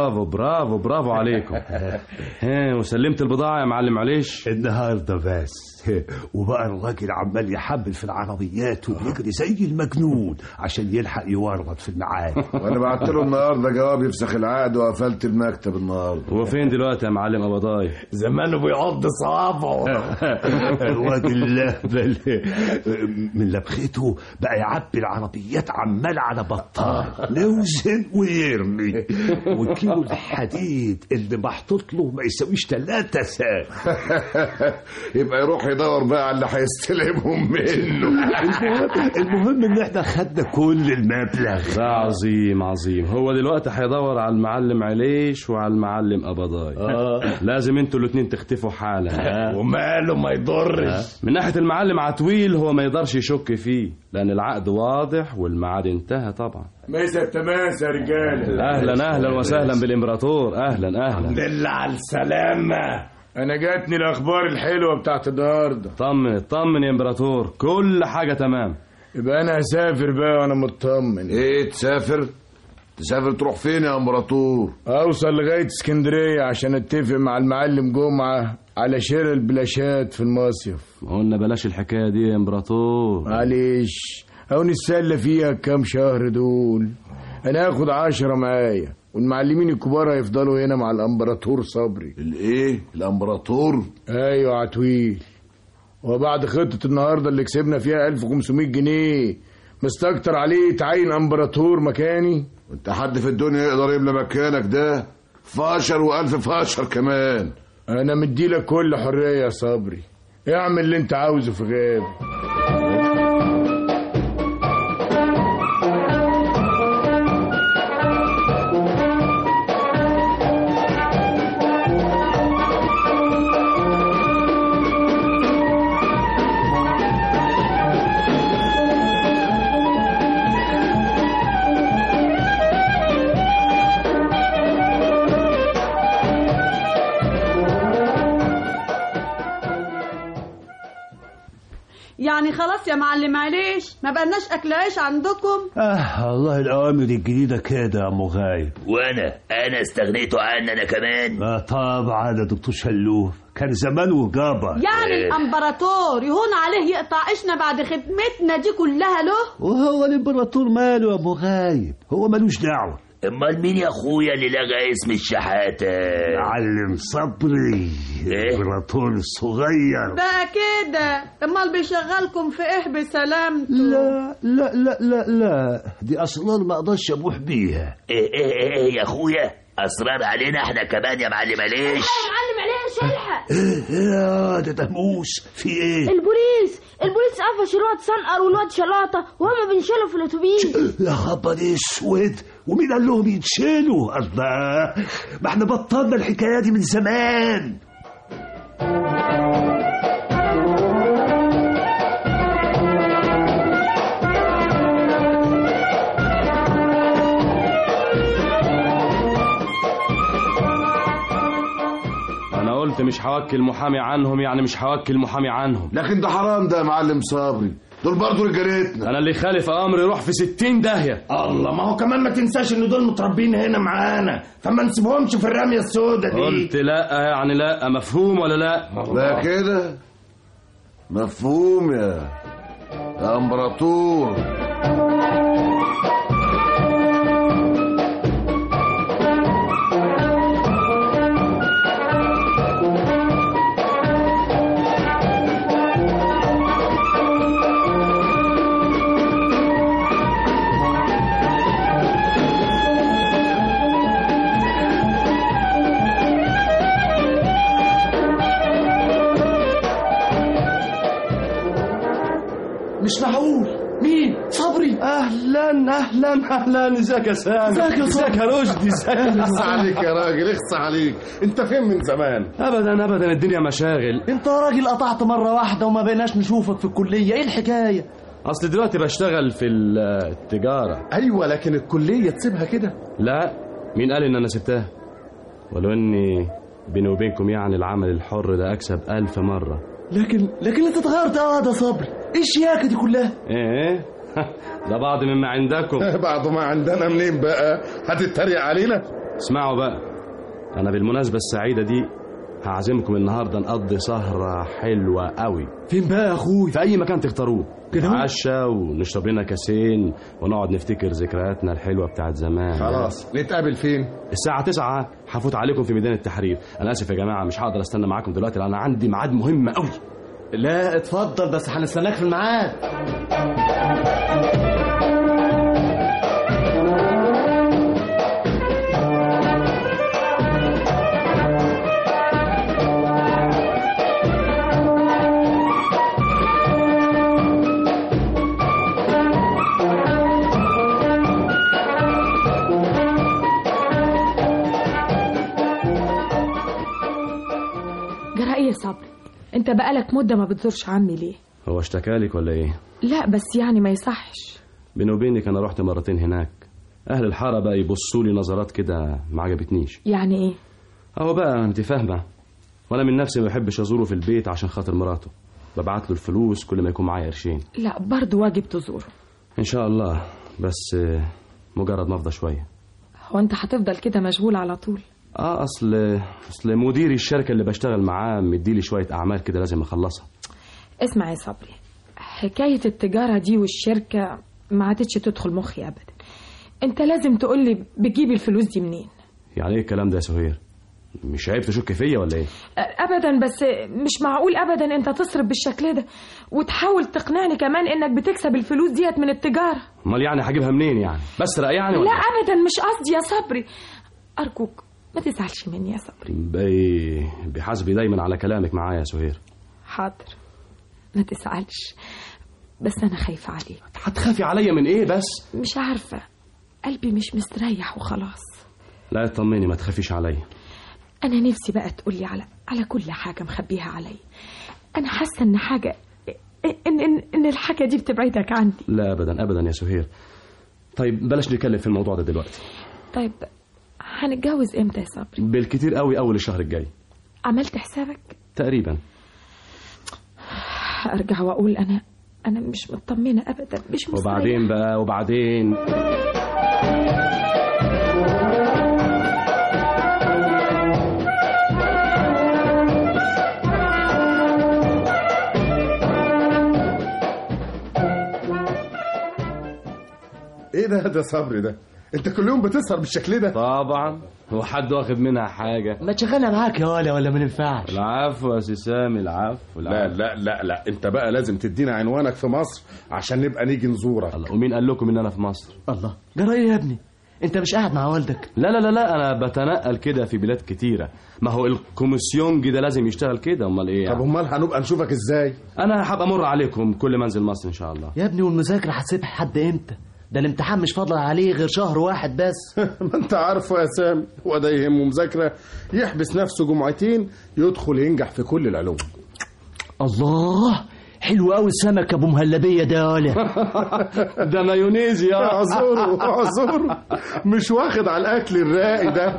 برافو برافو برافو عليكم ها وسلمت البضاعة يا معلم معلش النهارده بس وبقى الراجل عمال يحمل في العربيات وبيجري زي المجنون عشان يلحق يورط في الميعاد وانا بعت له النهارده جواب يفسخ العقد وقفلت المكتب النهارده هو فين دلوقتي يا معلم قبضاي زمانه بيعض صوابعه الراجل لهبل من لبخته بقى يعبي العربيات عمال على بطال نوزن ويرمي وكيلو الحديد اللي محطوط له ما يساويش ثلاثة ساعة يبقى يروح يدور بقى على اللي هيستلمهم منه المهم, المهم ان احنا خدنا كل المبلغ ده عظيم عظيم هو دلوقتي هيدور على المعلم عليش وعلى المعلم قبضاي آه. لازم انتوا الاتنين تختفوا حالا وماله ما يضرش من ناحية المعلم عتويل هو ما يقدرش يشك فيه لأن العقد واضح والميعاد انتهى طبعا مسا تماس يا رجاله أهلا أهلا وسهلا بالإمبراطور أهلا أهلا بالله على السلامة انا جاتني الاخبار الحلوه بتاعت النهارده طمن طمن يا إمبراطور كل حاجة تمام يبقى انا هسافر بقى وانا مطمن ايه تسافر تسافر تروح فين يا امبراطور اوصل لغايه اسكندريه عشان اتفق مع المعلم جمعه على شراء البلاشات في المصيف قلنا بلاش الحكاية دي يا إمبراطور معلش او نتسلى فيها كام شهر دول انا هاخد عشرة معايا والمعلمين الكبار هيفضلوا هنا مع الامبراطور صبري الايه الامبراطور ايوه عتويل وبعد خطة النهاردة اللي كسبنا فيها 1500 جنيه مستكتر عليه تعين امبراطور مكاني انت حد في الدنيا يقدر يملى مكانك ده فاشر والف فاشر كمان انا مديلك كل حرية يا صبري اعمل اللي انت عاوزه في غابة يعني خلاص يا معلم معلش ما بقناش اكل عيش عندكم آه والله الأوامر الجديدة كده يا أم غايب وانا انا استغنيت عني انا كمان آه طبعا يا دكتور شلوف كان زمانه جبر يعني الامبراطور يهون عليه يقطع عيشنا بعد خدمتنا دي كلها له وهو الامبراطور ماله يا ابو غايب هو ملوش دعوه امال مين يا اخويا اللي لغى اسم الشحاته معلم صبري الامبراطور الصغير بقى كده امال بيشغلكم في ايه بسلامته لا لا لا لا لا دي اسرار ما اقدرش ابوح بيها ايه ايه ايه, إيه يا اخويا اسرار علينا احنا كمان يا معلم ليش معلم عليه الحق ايه يا ده دموس في ايه البوليس البوليس قفش الواد صنقر والواد شلاطه وهما بينشلوا في الاتوبيس يا خبر اسود ومين قال لهم يتشيلوا الله ما احنا بطلنا الحكايه دي من زمان انا قلت مش هوكل محامي عنهم يعني مش هوكل محامي عنهم لكن ده حرام ده يا معلم صبري دول برضه رجالتنا انا اللي خالف امر يروح في ستين داهيه الله ما هو كمان ما تنساش ان دول متربين هنا معانا فما نسيبهمش في الرميه السوداء دي قلت لا يعني لا مفهوم ولا لا لا كده مفهوم يا يا امبراطور مش معقول مين صبري اهلا اهلا اهلا ازيك يا سامي ازيك يا ازيك يا رشدي ازيك اخص عليك يا راجل اخص عليك انت فين من زمان ابدا ابدا الدنيا مشاغل انت راجل قطعت مره واحده وما بقيناش نشوفك في الكليه ايه الحكايه اصل دلوقتي بشتغل في التجاره ايوه لكن الكليه تسيبها كده لا مين قال ان انا سبتها ولو اني بيني وبينكم يعني العمل الحر ده اكسب الف مره لكن لكن انت اتغيرت اه ده صبري ايه الشياكه دي كلها ايه ده بعض مما عندكم بعض ما عندنا منين بقى هتتريق علينا اسمعوا بقى انا بالمناسبه السعيده دي هعزمكم النهارده نقضي سهره حلوه قوي فين بقى يا اخوي في اي مكان تختاروه كده هو؟ نتعشى ونشرب لنا كاسين ونقعد نفتكر ذكرياتنا الحلوه بتاعت زمان خلاص نتقابل فين الساعة 9 هفوت عليكم في ميدان التحرير أنا آسف يا جماعة مش هقدر أستنى معاكم دلوقتي لأن أنا عندي ميعاد مهم قوي لا اتفضل بس هنستناك في الميعاد جرى ايه يا صبري انت بقالك مدة ما بتزورش عمي ليه هو اشتكالك ولا إيه؟ لا بس يعني ما يصحش بيني وبينك أنا رحت مرتين هناك أهل الحارة بقى يبصوا لي نظرات كده ما عجبتنيش يعني ايه أهو بقى أنت فاهمة وأنا من نفسي ما بحبش أزوره في البيت عشان خاطر مراته ببعت له الفلوس كل ما يكون معايا قرشين لا برضه واجب تزوره إن شاء الله بس آه، مجرد ما أفضى شوية هو انت هتفضل كده مشغول على طول اه اصل اصل مدير الشركه اللي بشتغل معاه مديلي شويه اعمال كده لازم اخلصها اسمع يا صبري حكاية التجارة دي والشركة ما عادتش تدخل مخي أبدا أنت لازم تقولي بتجيبي الفلوس دي منين يعني ايه الكلام ده يا سهير مش عيب تشك فيا ولا ايه أبدا بس مش معقول أبدا أنت تصرف بالشكل ده وتحاول تقنعني كمان إنك بتكسب الفلوس ديت من التجارة امال يعني هجيبها منين يعني بسرق يعني ولا لا أبدا مش قصدي يا صبري أرجوك ما تزعلش مني يا صبري بي... بحسبي دايما على كلامك معايا يا سهير حاضر ما تزعلش بس أنا خايفة عليك هتخافي عليا من ايه بس مش عارفة قلبي مش مستريح وخلاص لا اطمني ما تخافيش عليا أنا نفسي بقى تقولي على على كل حاجة مخبيها علي أنا حاسة إن حاجة إن إن إن الحاجة دي بتبعدك عني لا ابدا ابدا يا سهير طيب بلاش نتكلم في الموضوع ده دلوقتي طيب هنتجوز إمتى يا صبري؟ بالكتير قوي اول الشهر الجاي عملت حسابك؟ تقريبا أرجع وأقول أنا أنا مش مطمنة أبدا مش مستريحة وبعدين بقى وبعدين ايه ده ده صبري ده انت كل يوم بتسهر بالشكل ده طبعا هو حد واخد منها حاجه ما تشغلها معاك يا ولا ولا ما ينفعش العفو يا سي سامي العفو لا لا لا لا انت بقى لازم تدينا عنوانك في مصر عشان نبقى نيجي نزورك الله ومين قال لكم ان انا في مصر الله جرى ايه يا ابني انت مش قاعد مع والدك لا لا لا لا انا بتنقل كده في بلاد كتيره ما هو الكوميسيونج ده لازم يشتغل كده امال ايه طب يعني؟ امال هنبقى نشوفك ازاي انا هبقى امر عليكم كل ما انزل مصر ان شاء الله يا ابني والمذاكره هتسيبها لحد امتى ده الامتحان مش فاضل عليه غير شهر واحد بس ما انت عارفه يا سامي هو ده يهمه مذاكره يحبس نفسه جمعتين يدخل ينجح في كل العلوم الله حلو قوي السمك ابو مهلبيه ده يا ولا ده مايونيز يا اعذره اعذره مش واخد على الاكل الراقي ده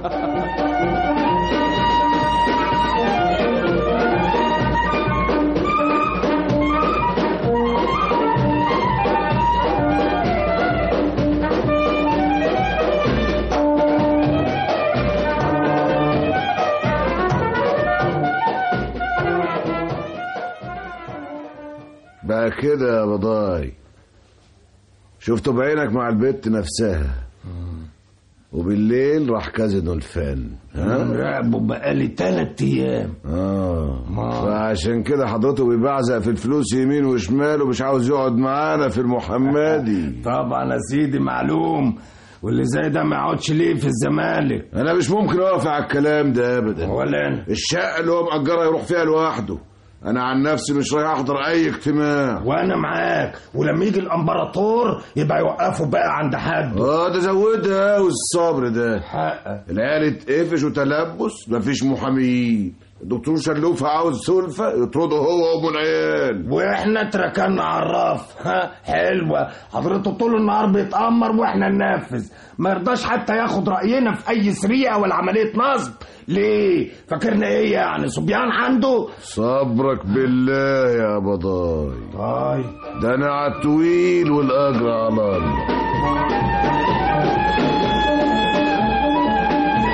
بقى كده يا بضاي شفته بعينك مع البت نفسها وبالليل راح كازينو الفن انا مراقبه بقالي تلات ايام اه فعشان كده حضرته بيبعزق في الفلوس يمين وشمال ومش عاوز يقعد معانا في المحمدي طبعا يا سيدي معلوم واللي زي ده ما يقعدش ليه في الزمالك انا مش ممكن اوافق على الكلام ده ابدا ولا انا الشقه اللي هو مأجرها يروح فيها لوحده انا عن نفسي مش رايح احضر اي اجتماع وانا معاك ولما يجي الامبراطور يبقى يوقفه بقى عند حد اه ده زودها والصبر ده حقك العيال اتقفش وتلبس مفيش محاميين الدكتور شلوفة عاوز سلفة يطرده هو وابو العيال واحنا اتركنا عراف ها حلوه حضرته طول النهار بيتامر واحنا ننفذ ما يرضاش حتى ياخد راينا في اي سرقه ولا عمليه نصب ليه فاكرنا ايه يعني صبيان عنده صبرك بالله يا بضاي طيب ده انا على الطويل والاجر على الله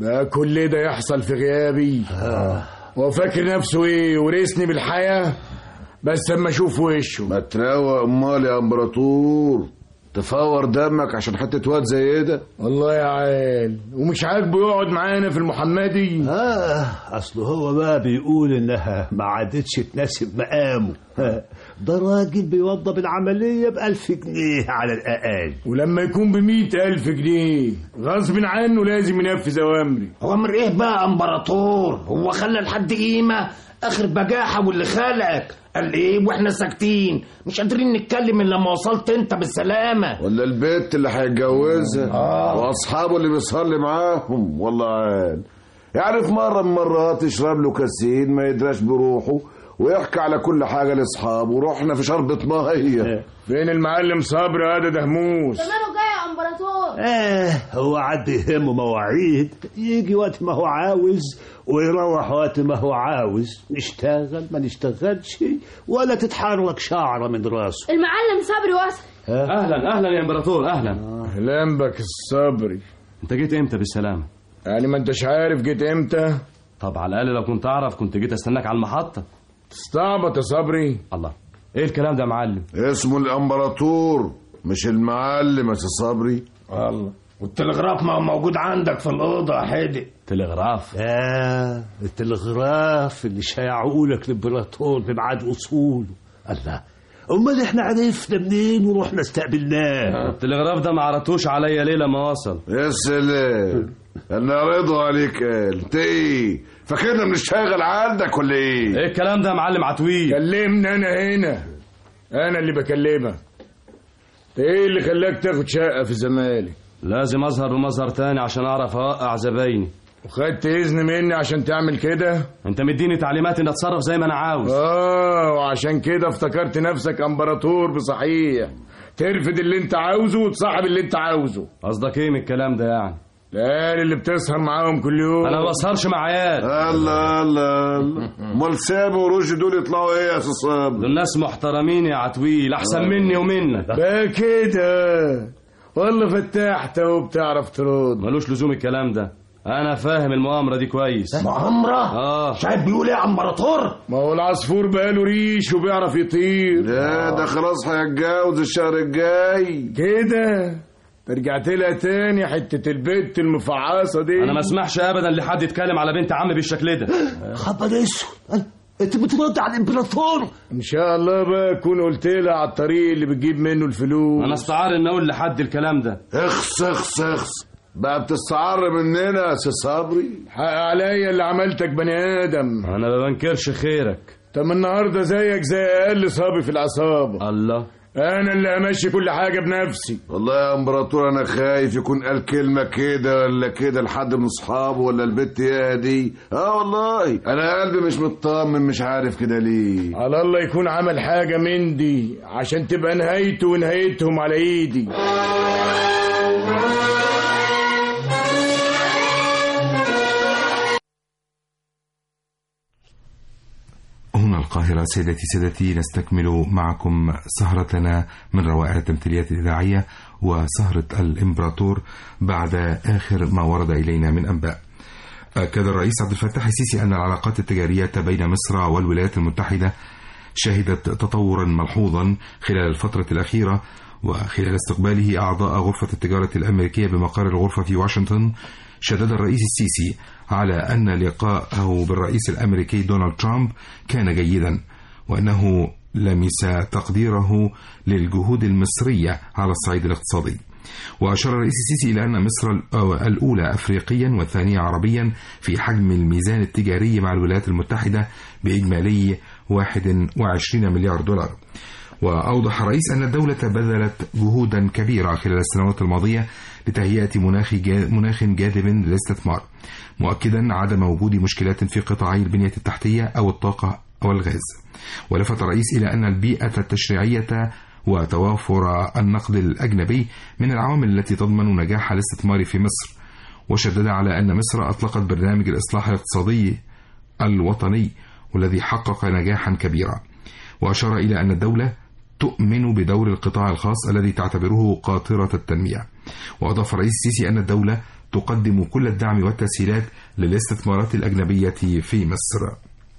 بقى كل ده يحصل في غيابي هو فاكر نفسه ايه ورثني بالحياة بس اما اشوف وشه ما تروق امال يا امبراطور تفور دمك عشان حته واد زي ده والله يا عال ومش عاجبه يقعد معانا في المحمدي اه اصل هو بقى بيقول انها ما عادتش تناسب مقامه ها، ده راجل بيوضب العملية بألف جنيه على الأقل ولما يكون بمئة ألف جنيه غصب عنه لازم ينفذ أوامري أوامر إيه بقى أمبراطور هو خلى لحد قيمة آخر بجاحة واللي خلقك قال إيه وإحنا ساكتين مش قادرين نتكلم إلا لما وصلت أنت بالسلامة ولا البت اللي هيتجوزها آه. واصحابه اللي بيصلي معاهم والله عال يعني في مره من مرات يشرب له كاسين ما يدراش بروحه ويحكي على كل حاجه لاصحابه ورحنا في شربة ميه فين المعلم صبري هذا دهموس زمانه جاي يا امبراطور آه هو عاد يهمه مواعيد يجي وقت ما هو عاوز ويروح وقت ما هو عاوز نشتغل ما نشتغلش ولا تتحرك شعرة من راسه المعلم صبري وصل اهلا اهلا يا امبراطور اهلا اهلا بك الصبري انت جيت امتى بالسلامه يعني ما انتش عارف جيت امتى طب على الاقل لو كنت اعرف كنت جيت استناك على المحطه تستعبط يا صبري الله ايه الكلام ده يا معلم اسمه الامبراطور مش المعلم يا سي صبري الله والتلغراف ما هو موجود عندك في الأوضة يا حدق تلغراف آه التلغراف اللي شيعوا لك الامبراطور بميعاد وصوله الله امال احنا عرفنا منين ورحنا استقبلناه التلغراف ده ما عرضتوش عليا ليه لما وصل يا سلام انا رضا عليك قال انت ايه فاكرنا بنشتغل عندك ولا ايه ايه الكلام ده يا معلم عتويل كلمني انا هنا انا اللي بكلمك ايه اللي خلاك تاخد شقه في الزمالك لازم اظهر بمظهر تاني عشان اعرف اوقع زبايني وخدت اذن مني عشان تعمل كده انت مديني تعليمات اني اتصرف زي ما انا عاوز اه وعشان كده افتكرت نفسك امبراطور بصحيح ترفض اللي انت عاوزه وتصاحب اللي انت عاوزه قصدك ايه من الكلام ده يعني العيال اللي بتسهر معاهم كل يوم انا ما بسهرش مع عيال الله الله الله امال سامي ورشدي دول يطلعوا ايه يا سي صبري دول ناس محترمين يا عتويل احسن مني ومنك بقى كده والله فتحت وبتعرف ترد ملوش لزوم الكلام ده انا فاهم المؤامره دي كويس مؤامرة؟ اه شايف بيقول ايه يا امبراطور؟ ما هو العصفور بقاله ريش وبيعرف يطير لا ده خلاص هيتجوز الشهر الجاي كده رجعت لها تاني حتة البت المفعصة دي انا ما اسمحش ابدا لحد يتكلم على بنت عمي بالشكل ده خبر اسود انت بترد على الامبراطور ان شاء الله بقى اكون قلت لها على الطريق اللي بتجيب منه الفلوس انا استعار ان اقول لحد الكلام ده اخس اخس اخس بقى بتستعر مننا يا سي صبري حق عليا اللي عملتك بني ادم انا ما بنكرش خيرك طب النهارده زيك زي اقل صبي في العصابه الله انا اللي امشي كل حاجه بنفسي والله يا امبراطور انا خايف يكون قال كلمه كده ولا كده لحد من اصحابه ولا البت يا دي اه والله انا قلبي مش مطمن مش عارف كده ليه على الله يكون عمل حاجه من دي عشان تبقى نهايته ونهايتهم على ايدي هنا القاهرة سيدتي سادتي نستكمل معكم سهرتنا من روائع التمثيليات الإذاعية وسهرة الإمبراطور بعد آخر ما ورد إلينا من أنباء أكد الرئيس عبد الفتاح السيسي أن العلاقات التجارية بين مصر والولايات المتحدة شهدت تطورا ملحوظا خلال الفترة الأخيرة وخلال استقباله أعضاء غرفة التجارة الأمريكية بمقر الغرفة في واشنطن شدد الرئيس السيسي على أن لقاءه بالرئيس الأمريكي دونالد ترامب كان جيدا وأنه لمس تقديره للجهود المصرية على الصعيد الاقتصادي وأشار الرئيس السيسي إلى أن مصر الأولى أفريقيا والثانية عربيا في حجم الميزان التجاري مع الولايات المتحدة بإجمالي 21 مليار دولار وأوضح الرئيس أن الدولة بذلت جهودا كبيرة خلال السنوات الماضية لتهيئة مناخ مناخ جاذب للاستثمار مؤكدا عدم وجود مشكلات في قطاعي البنية التحتية أو الطاقة أو الغاز ولفت الرئيس إلى أن البيئة التشريعية وتوافر النقد الأجنبي من العوامل التي تضمن نجاح الاستثمار في مصر وشدد على أن مصر أطلقت برنامج الإصلاح الاقتصادي الوطني والذي حقق نجاحا كبيرا وأشار إلى أن الدولة تؤمن بدور القطاع الخاص الذي تعتبره قاطرة التنمية وأضاف الرئيس السيسي أن الدولة تقدم كل الدعم والتسهيلات للاستثمارات الأجنبية في مصر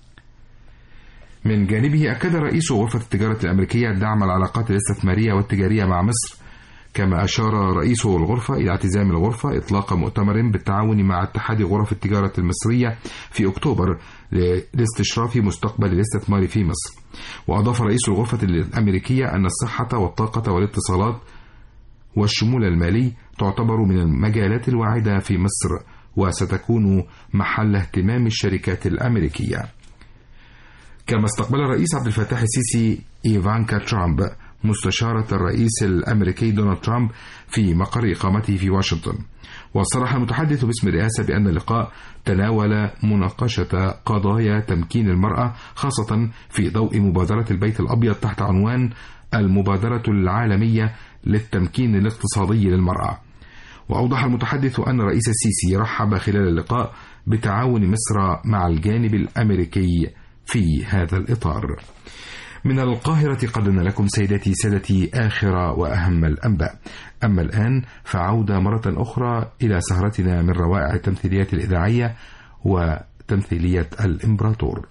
من جانبه أكد رئيس غرفة التجارة الأمريكية دعم العلاقات الاستثمارية والتجارية مع مصر كما أشار رئيس الغرفة إلى اعتزام الغرفة إطلاق مؤتمر بالتعاون مع اتحاد غرف التجارة المصرية في أكتوبر لاستشراف مستقبل الاستثمار في مصر وأضاف رئيس الغرفة الأمريكية أن الصحة والطاقة والاتصالات والشمول المالي تعتبر من المجالات الواعدة في مصر وستكون محل اهتمام الشركات الأمريكية كما استقبل الرئيس عبد الفتاح السيسي إيفانكا ترامب مستشارة الرئيس الأمريكي دونالد ترامب في مقر إقامته في واشنطن وصرح المتحدث باسم الرئاسة بأن اللقاء تناول مناقشة قضايا تمكين المرأة خاصة في ضوء مبادرة البيت الأبيض تحت عنوان المبادرة العالمية للتمكين الاقتصادي للمرأة وأوضح المتحدث أن الرئيس السيسي رحب خلال اللقاء بتعاون مصر مع الجانب الأمريكي في هذا الإطار من القاهرة قدمنا لكم سيداتي سادتي آخر وأهم الأنباء أما الآن فعودة مرة أخرى إلى سهرتنا من روائع التمثيليات الإذاعية وتمثيلية الإمبراطور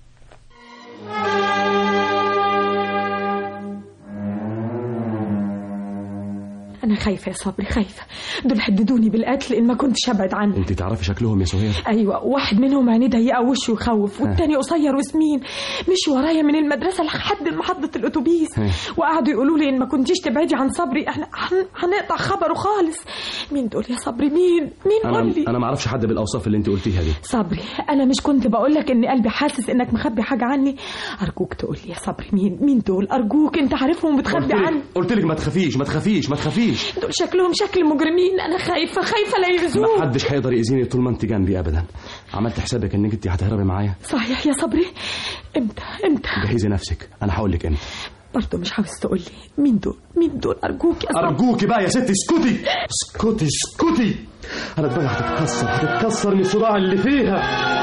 أنا خايفة يا صبري خايفة دول هددوني بالقتل إن ما كنتش أبعد عنه انت تعرفي شكلهم يا سهير أيوة واحد منهم عينيه ضيقة وشه يخوف والتاني قصير وسمين مشي ورايا من المدرسة لحد محطة الأتوبيس ها. وقعدوا يقولوا لي إن ما كنتيش تبعدي عن صبري احنا هن- هنقطع خبره خالص مين دول يا صبري مين مين انا قول لي انا ما اعرفش حد بالاوصاف اللي انت قلتيها دي صبري انا مش كنت بقول لك ان قلبي حاسس انك مخبي حاجه عني ارجوك تقول لي يا صبري مين مين دول ارجوك انت عارفهم قلت وبتخبي عني لك قلت لك ما تخافيش ما تخافيش ما تخافيش دول شكلهم شكل مجرمين انا خايفه خايفه لا ما يأذوك حدش هيقدر يأذيني طول ما انت جنبي ابدا عملت حسابك انك انت هتهربي معايا صحيح يا صبري امتى امتى جهزي نفسك انا هقول لك امتى برضه مش عاوز تقول لي مين دول مين دول ارجوك يا صبري ارجوكي بقى يا ستي اسكتي اسكتي اسكتي انا دماغي هتتكسر هتتكسر من الصداع اللي فيها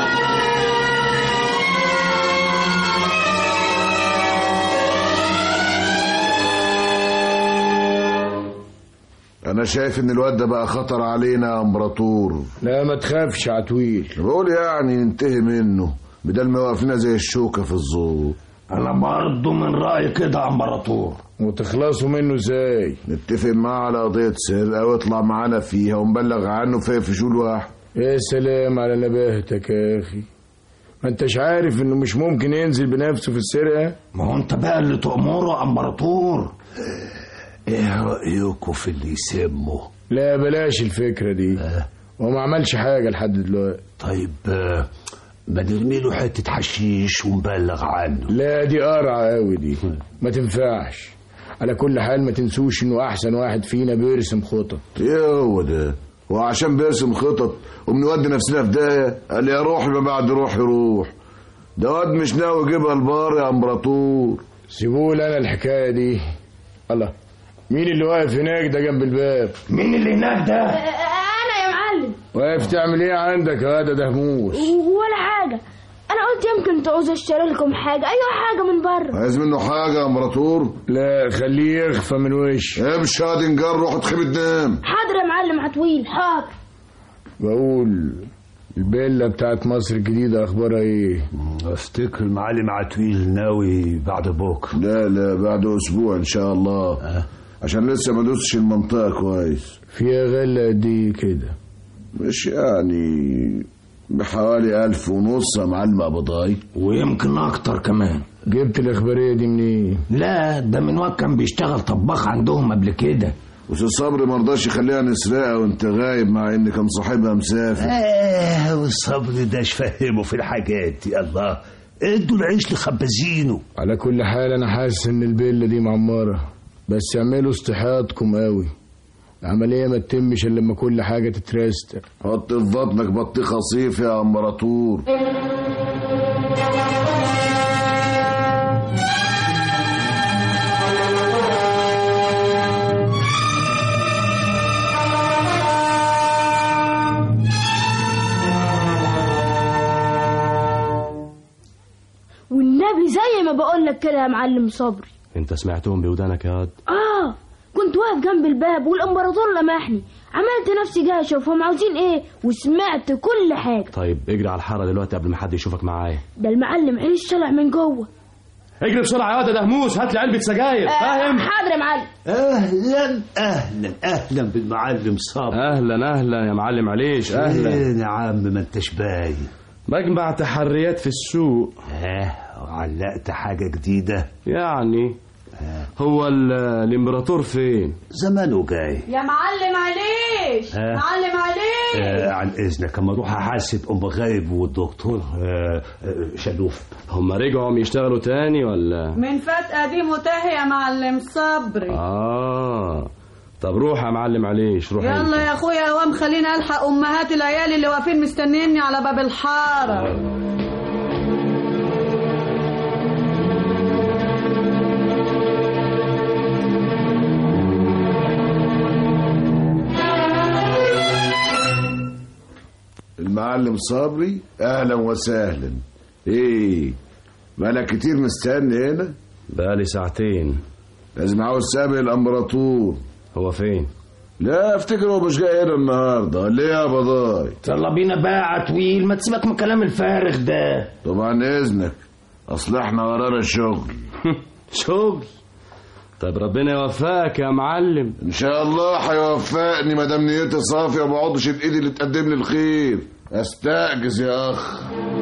انا شايف ان الواد ده بقى خطر علينا يا امبراطور لا ما تخافش عتويل بقول يعني ننتهي منه بدل ما يوقف لنا زي الشوكه في الزور انا برضه من رايي كده يا امبراطور وتخلصوا منه ازاي نتفق معاه على قضيه سرقه ويطلع معانا فيها ونبلغ عنه في فشول واحد يا سلام على نباهتك يا اخي ما انتش عارف انه مش ممكن ينزل بنفسه في السرقه ما هو انت بقى اللي تأمره يا امبراطور ايه رأيكم في اللي يسمه لا بلاش الفكره دي هو ما عملش حاجه لحد دلوقتي طيب آه، ما نرمي له حتة حشيش ونبلغ عنه لا دي قرعه قوي دي ما تنفعش على كل حال ما تنسوش انه احسن واحد فينا بيرسم خطط ايه هو ده وعشان بيرسم خطط وبنودي نفسنا في داهيه قال يا روحي ما بعد روحي روح ده واد مش ناوي يجيبها البار يا امبراطور سيبوا لي انا الحكايه دي الله مين اللي واقف هناك ده جنب الباب مين اللي هناك ده انا يا معلم واقف تعمل ايه عندك يا ده دهموس ولا حاجه انا قلت يمكن تعوز اشتري لكم حاجه ايوه حاجه من بره عايز منه حاجه يا امبراطور لا خليه يخفى من وش امشي يا دنجر روح تخيب تنام حاضر يا معلم عطويل حاضر بقول البيلا بتاعت مصر الجديدة أخبارها إيه؟ افتكر المعلم عتويل ناوي بعد بكره لا لا بعد اسبوع ان شاء الله عشان لسه ما دوسش المنطقه كويس فيها غلة قد إيه كده؟ مش يعني بحوالي ألف ونص يا معلم أبو ضاي ويمكن اكتر كمان جبت الإخبارية دي منين؟ لا ده من وقت كان بيشتغل طباخ عندهم قبل كده وسي صبري ما رضاش يخليها نسرقها وانت غايب مع ان كان صاحبها مسافر ايه والصبر ده فهمه في الحاجات دي الله ادوا العيش لخبازينه على كل حال أنا حاسس إن البيلا دي معمرة بس اعملوا استحياطكم قوي العملية ما تتمش إلا لما كل حاجة تترستق حط في بطنك بطيخه صيف يا امبراطور والنبي زي ما بقول لك كده يا معلم صبري انت سمعتهم بودانك يا واد اه كنت كنت واقف جنب الباب والامبراطور لمحني عملت نفسي جاي اشوفهم عاوزين ايه وسمعت كل حاجه طيب اجري على الحاره دلوقتي قبل ما حد يشوفك معايا ده المعلم عيش طلع من جوه اجري بسرعه يا واد دهموس هات لي علبه سجاير فاهم حاضر يا معلم اهلا اهلا اهلا بالمعلم صابر اهلا اهلا يا معلم عليش اهلا فين يا عم ما انتش باين بجمع تحريات في السوق اه وعلقت حاجه جديده يعني هو ال- الامبراطور فين زمانه جاي يا معلم عليش آه. معلم عليش آه عن اذنك اما اروح احاسب ام غايب والدكتور آه آه شلوف هم رجعوا يشتغلوا تاني ولا من فات قديم وتاهي يا معلم صبري اه طب روح يا معلم عليش روح انت. يلا يا اخويا قوام خليني الحق امهات العيال اللي واقفين مستنيني على باب الحاره المعلم صبري اهلا وسهلا ايه بقالك كتير مستني هنا بقالي ساعتين لازم عاوز سابق الامبراطور هو فين لا افتكر هو مش جاي هنا النهارده ليه يا بضاي يلا بينا بقى يا عتويل ما تسيبك من الكلام الفارغ ده طبعا اذنك اصل احنا ورانا شغل شغل طيب ربنا يوفقك يا معلم ان شاء الله هيوفقني ما دام نيتي صافيه وما اقعدش بايدي اللي تقدم لي الخير استأجز يا اخ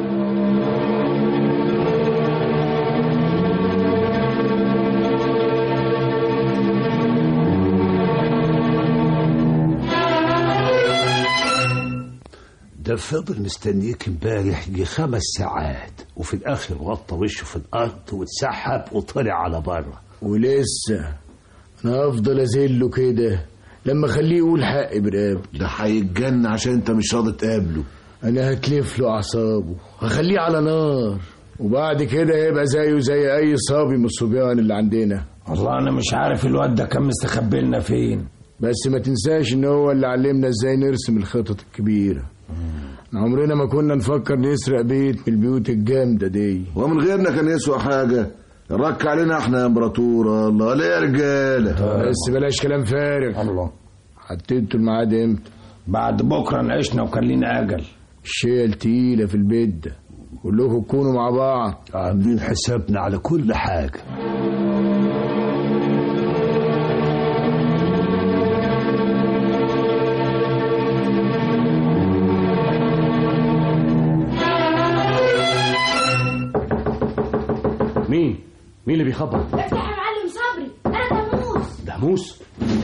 ده فضل مستنيك امبارح يجي خمس ساعات وفي الاخر وطى وشه في الارض واتسحب وطلع على بره ولسه انا هفضل ازله كده لما اخليه يقول حق براب ده هيتجن عشان انت مش راضي تقابله انا هتلف له اعصابه هخليه على نار وبعد كده يبقى زيه زي اي صبي من الصبيان اللي عندنا والله انا مش عارف الواد ده كان مستخبي لنا فين بس ما تنساش ان هو اللي علمنا ازاي نرسم الخطط الكبيره عمرنا ما كنا نفكر نسرق بيت من البيوت الجامده دي ومن غيرنا كان يسوى حاجه رك علينا احنا يا امبراطور الله ليه يا رجاله بس بلاش كلام فارغ الله حددتوا الميعاد امتى بعد بكره نعيشنا وكان لينا اجل الشيل تقيله في البيت ده كلكم تكونوا مع بعض عاملين حسابنا على كل حاجه مين مين اللي بيخبط افتح يا معلم صبري انا دموس دهموس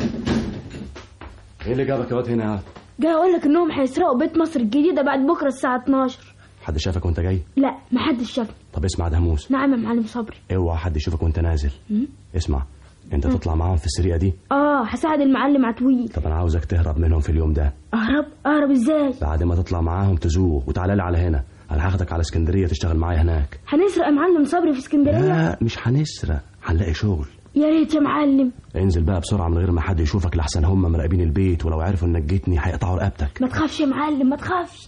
ايه اللي جابك يا واد هنا يا واد؟ جاي اقول لك انهم هيسرقوا بيت مصر الجديده بعد بكره الساعه 12 حد شافك وانت جاي لا محدش شافني طب اسمع يا دهموس نعم يا معلم صبري اوعى حد يشوفك وانت نازل مم. اسمع انت تطلع معاهم في السرقه دي اه هساعد المعلم عتويل طب انا عاوزك تهرب منهم في اليوم ده اهرب اهرب ازاي بعد ما تطلع معاهم تزوغ وتعالى لي على هنا انا هاخدك على اسكندريه تشتغل معايا هناك هنسرق يا معلم صبري في اسكندريه لا مش هنسرق هنلاقي شغل يا ريت يا معلم انزل بقى بسرعه من غير ما حد يشوفك لحسن هم مراقبين البيت ولو عرفوا انك جيتني هيقطعوا رقبتك ما تخافش يا معلم ما تخافش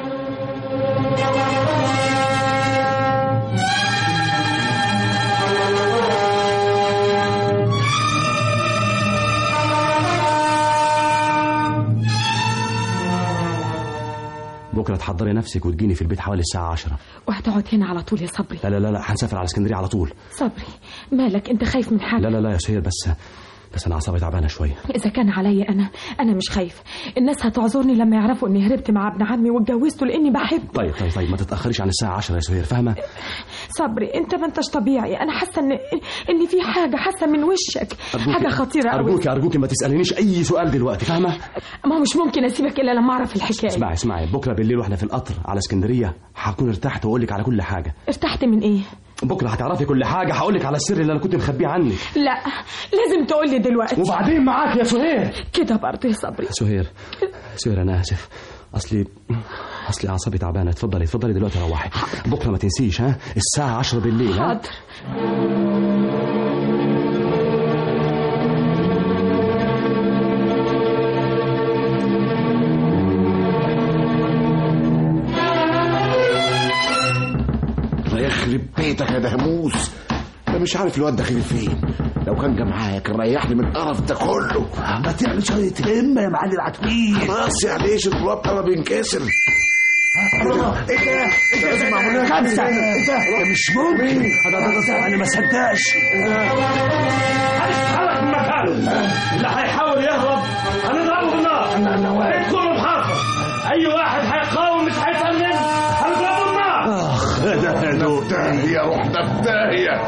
بكره تحضري نفسك وتجيني في البيت حوالي الساعه 10 وهتقعد هنا على طول يا صبري لا لا لا لا هنسافر على اسكندريه على طول صبري مالك انت خايف من حاجه لا لا لا يا سهير بس بس انا اعصابي تعبانه شويه اذا كان عليا انا انا مش خايف الناس هتعذرني لما يعرفوا اني هربت مع ابن عمي واتجوزته لاني بحبه طيب طيب طيب ما تتاخريش عن الساعه 10 يا سهير فاهمه صبري انت ما انتش طبيعي انا حاسه ان ان في حاجه حاسه من وشك حاجه خطيره قوي ارجوك ارجوك ما تسالينيش اي سؤال دلوقتي فاهمه ما هو مش ممكن اسيبك الا لما اعرف الحكايه اسمعي اسمعي بكره بالليل واحنا في القطر على اسكندريه هكون ارتحت واقول لك على كل حاجه ارتحت من ايه بكره هتعرفي كل حاجه هقول لك على السر اللي انا كنت مخبيه عنك لا لازم تقول لي دلوقتي وبعدين معاك يا سهير كده برضه يا صبري سهير سهير انا اسف اصلي اصلي اعصابي تعبانه اتفضلي اتفضلي دلوقتي روحي بكره ما تنسيش ها الساعه 10 بالليل ها حاضر الله يخرب بيتك يا دهموس مش عارف الواد ده خير فين لو كان جه معايا كان ريحني من القرف ده كله ما تعمل شويه همه يا معلم عتمين خلاص يعني ايش الراب قرب ينكسر ايه ده ايه ده معمول خمسه ايه ده ده مش ممكن انا انا انا ما صدقش هنتحرك من مكانه اللي هيحاول يهرب هنضربه بالنار ادخلوا الحافة اي واحد هيقاوم مش هيسأل منه هنضربه بالنار اخ ده ده في داهية روح ده في داهية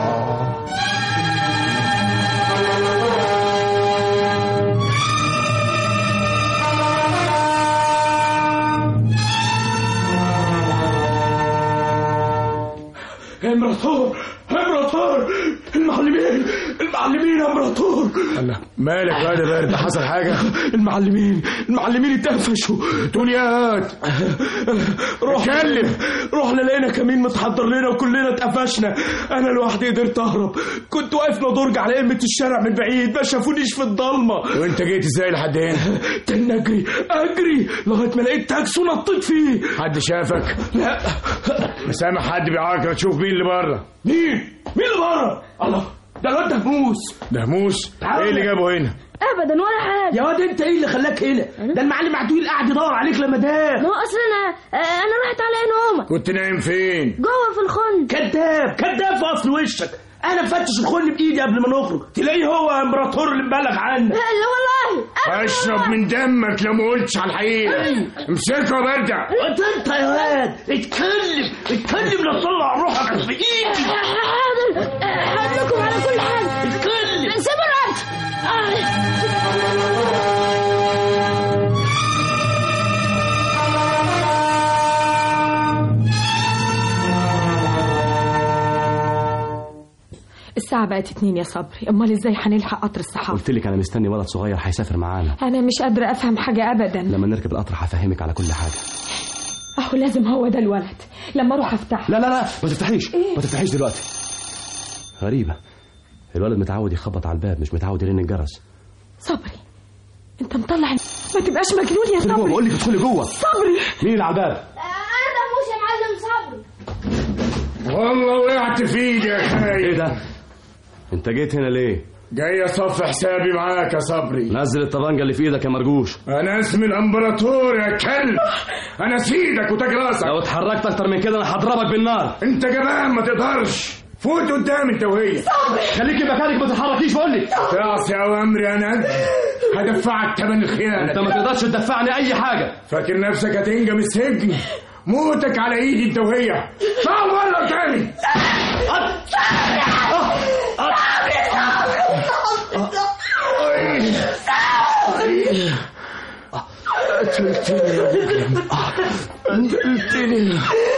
امبراطور امبراطور المعلمين المعلمين يا امبراطور مالك يا ده برد حصل حاجه المعلمين المعلمين اتقفشوا تقول يا هات رحنا اتكلم. رحنا لقينا كمين متحضر لنا وكلنا اتقفشنا انا لوحدي قدرت اهرب كنت واقف ندرج على قمه الشارع من بعيد ما شافونيش في الضلمه وانت جيت ازاي لحد هنا تاني اجري اجري لغايه ما لقيت تاكسي ونطيت فيه حد شافك لا مسامح حد بيعاكر تشوف مين اللي بره مين مين اللي بره الله ده الواد دهموس دهموس ايه اللي جابه هنا ابدا ولا حاجه يا واد انت ايه اللي خلاك هنا ده المعلم عدويل قاعد يدور عليك لما ده ما هو اصلا انا انا رحت على نومه كنت نايم فين جوه في الخن كذاب كذاب في اصل وشك انا مفتش الخن بايدي قبل ما نخرج تلاقيه هو امبراطور اللي مبلغ عنك لا والله اشرب من دمك لو ما قلتش على الحقيقه امسكه يا بردع وانت انت يا واد اتكلم اتكلم لا تطلع روحك في ايدي حاضر هقول لكم على كل حاجه اتكلم سيبوا الوقت الساعة بقت اتنين يا صبري امال ازاي هنلحق قطر الصحافة قلت لك انا مستني ولد صغير هيسافر معانا انا مش قادرة افهم حاجة ابدا لما نركب القطر هفهمك على كل حاجه اهو لازم هو ده الولد لما اروح افتح لا لا لا ما تفتحيش إيه؟ ما تفتحيش دلوقتي غريبه الولد متعود يخبط على الباب مش متعود يرن الجرس صبري انت مطلع ما تبقاش مجنون يا ادخلي جوه صبري بقول لك ادخلي جوه صبري مين اللي على الباب انا دهموس يا معلم صبري والله وقعت في ايدي يا ايه خايف ده انت جيت هنا ليه جاي اصفي حسابي معاك يا صبري نزل الطبنجه اللي في ايدك يا مرجوش انا اسمي الامبراطور يا كلب انا سيدك وتاج راسك لو اتحركت اكتر من كده انا هضربك بالنار انت جبان ما تقدرش فوت قدام انت وهي خليكي مكانك ما تتحركيش بقول لك تعصي اوامري انا هدفعك ثمن الخيانه انت ما تقدرش تدفعني اي حاجه فاكر نفسك هتنجم السجن موتك على ايدي انت وهي طلع ولا تاني قتلتني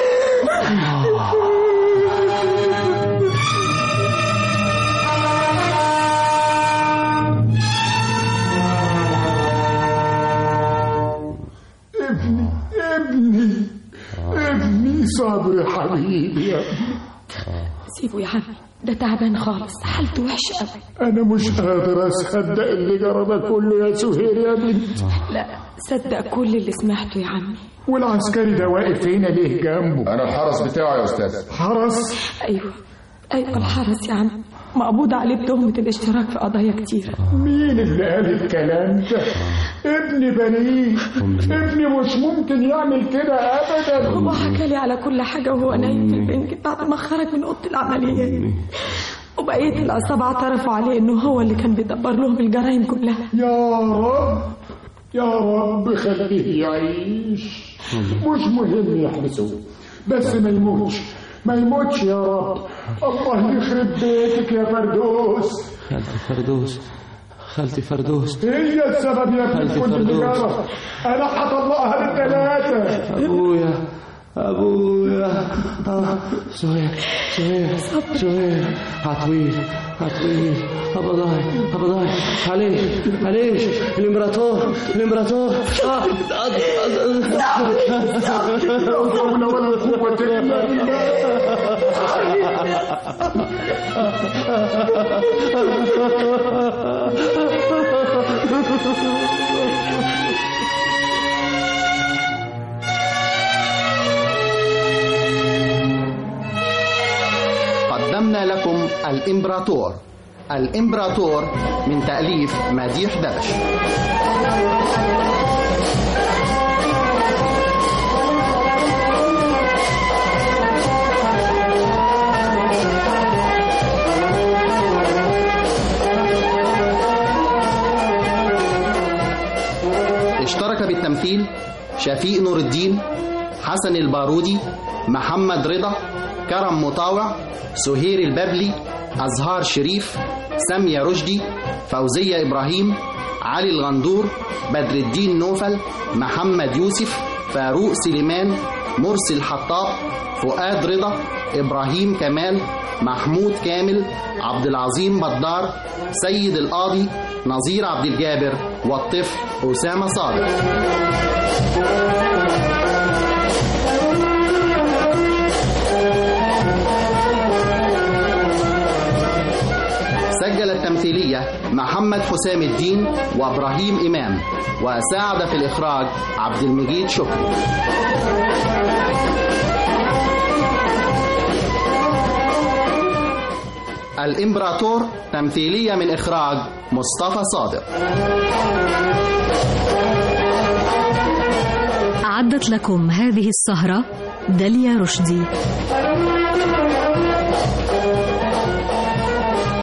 ابني ابني ابني صبري حبيبي يا ابني سيبه يا عمي ده تعبان خالص حالته وحشة قوي انا مش قادر اصدق اللي جرى ده كله يا سهير يا بنت لا صدق كل اللي سمعته يا عمي والعسكري ده واقف هنا ليه جنبه انا الحرس بتاعه يا استاذ حرس ايوه ايوه الحرس يا عمي مقبوض عليه بتهمة الاشتراك في قضايا كتيرة مين اللي قال الكلام ده ابني بنيه ابني مش ممكن يعمل كده ابدا هو حكى لي على كل حاجة وهو نايم في البنك بعد ما خرج من أوضة العمليات وبقية العصابة اعترفوا عليه إنه هو اللي كان بيدبر لهم الجرائم كلها يا رب يا رب خليه يعيش مش مهم يحبسوه بس ما يموتش ما يموتش يا رب الله يخرب بيتك يا فردوس خالتي فردوس خالتي فردوس هي السبب يا ابني في كل اللي جرى انا هطلقها للثلاثه ابويا ابويا آه. سهير سهير سهير عطويل عطويل ابضاي ابضاي عليه عليه الامبراطور الامبراطور آه. لا حول ولا قوه الا قدمنا لكم الإمبراطور الإمبراطور من تأليف مديح دبش اشترك بالتمثيل شفيق نور الدين حسن البارودي محمد رضا كرم مطاوع سهير الببلي أزهار شريف سامية رشدي فوزية إبراهيم علي الغندور بدر الدين نوفل محمد يوسف فاروق سليمان مرسي الحطاب فؤاد رضا إبراهيم كمال محمود كامل عبد العظيم بدار سيد القاضي نظير عبد الجابر والطفل أسامة صادق سجل التمثيلية محمد حسام الدين وإبراهيم إمام وساعد في الإخراج عبد المجيد شكري الإمبراطور تمثيلية من إخراج مصطفى صادق أعدت لكم هذه السهرة داليا رشدي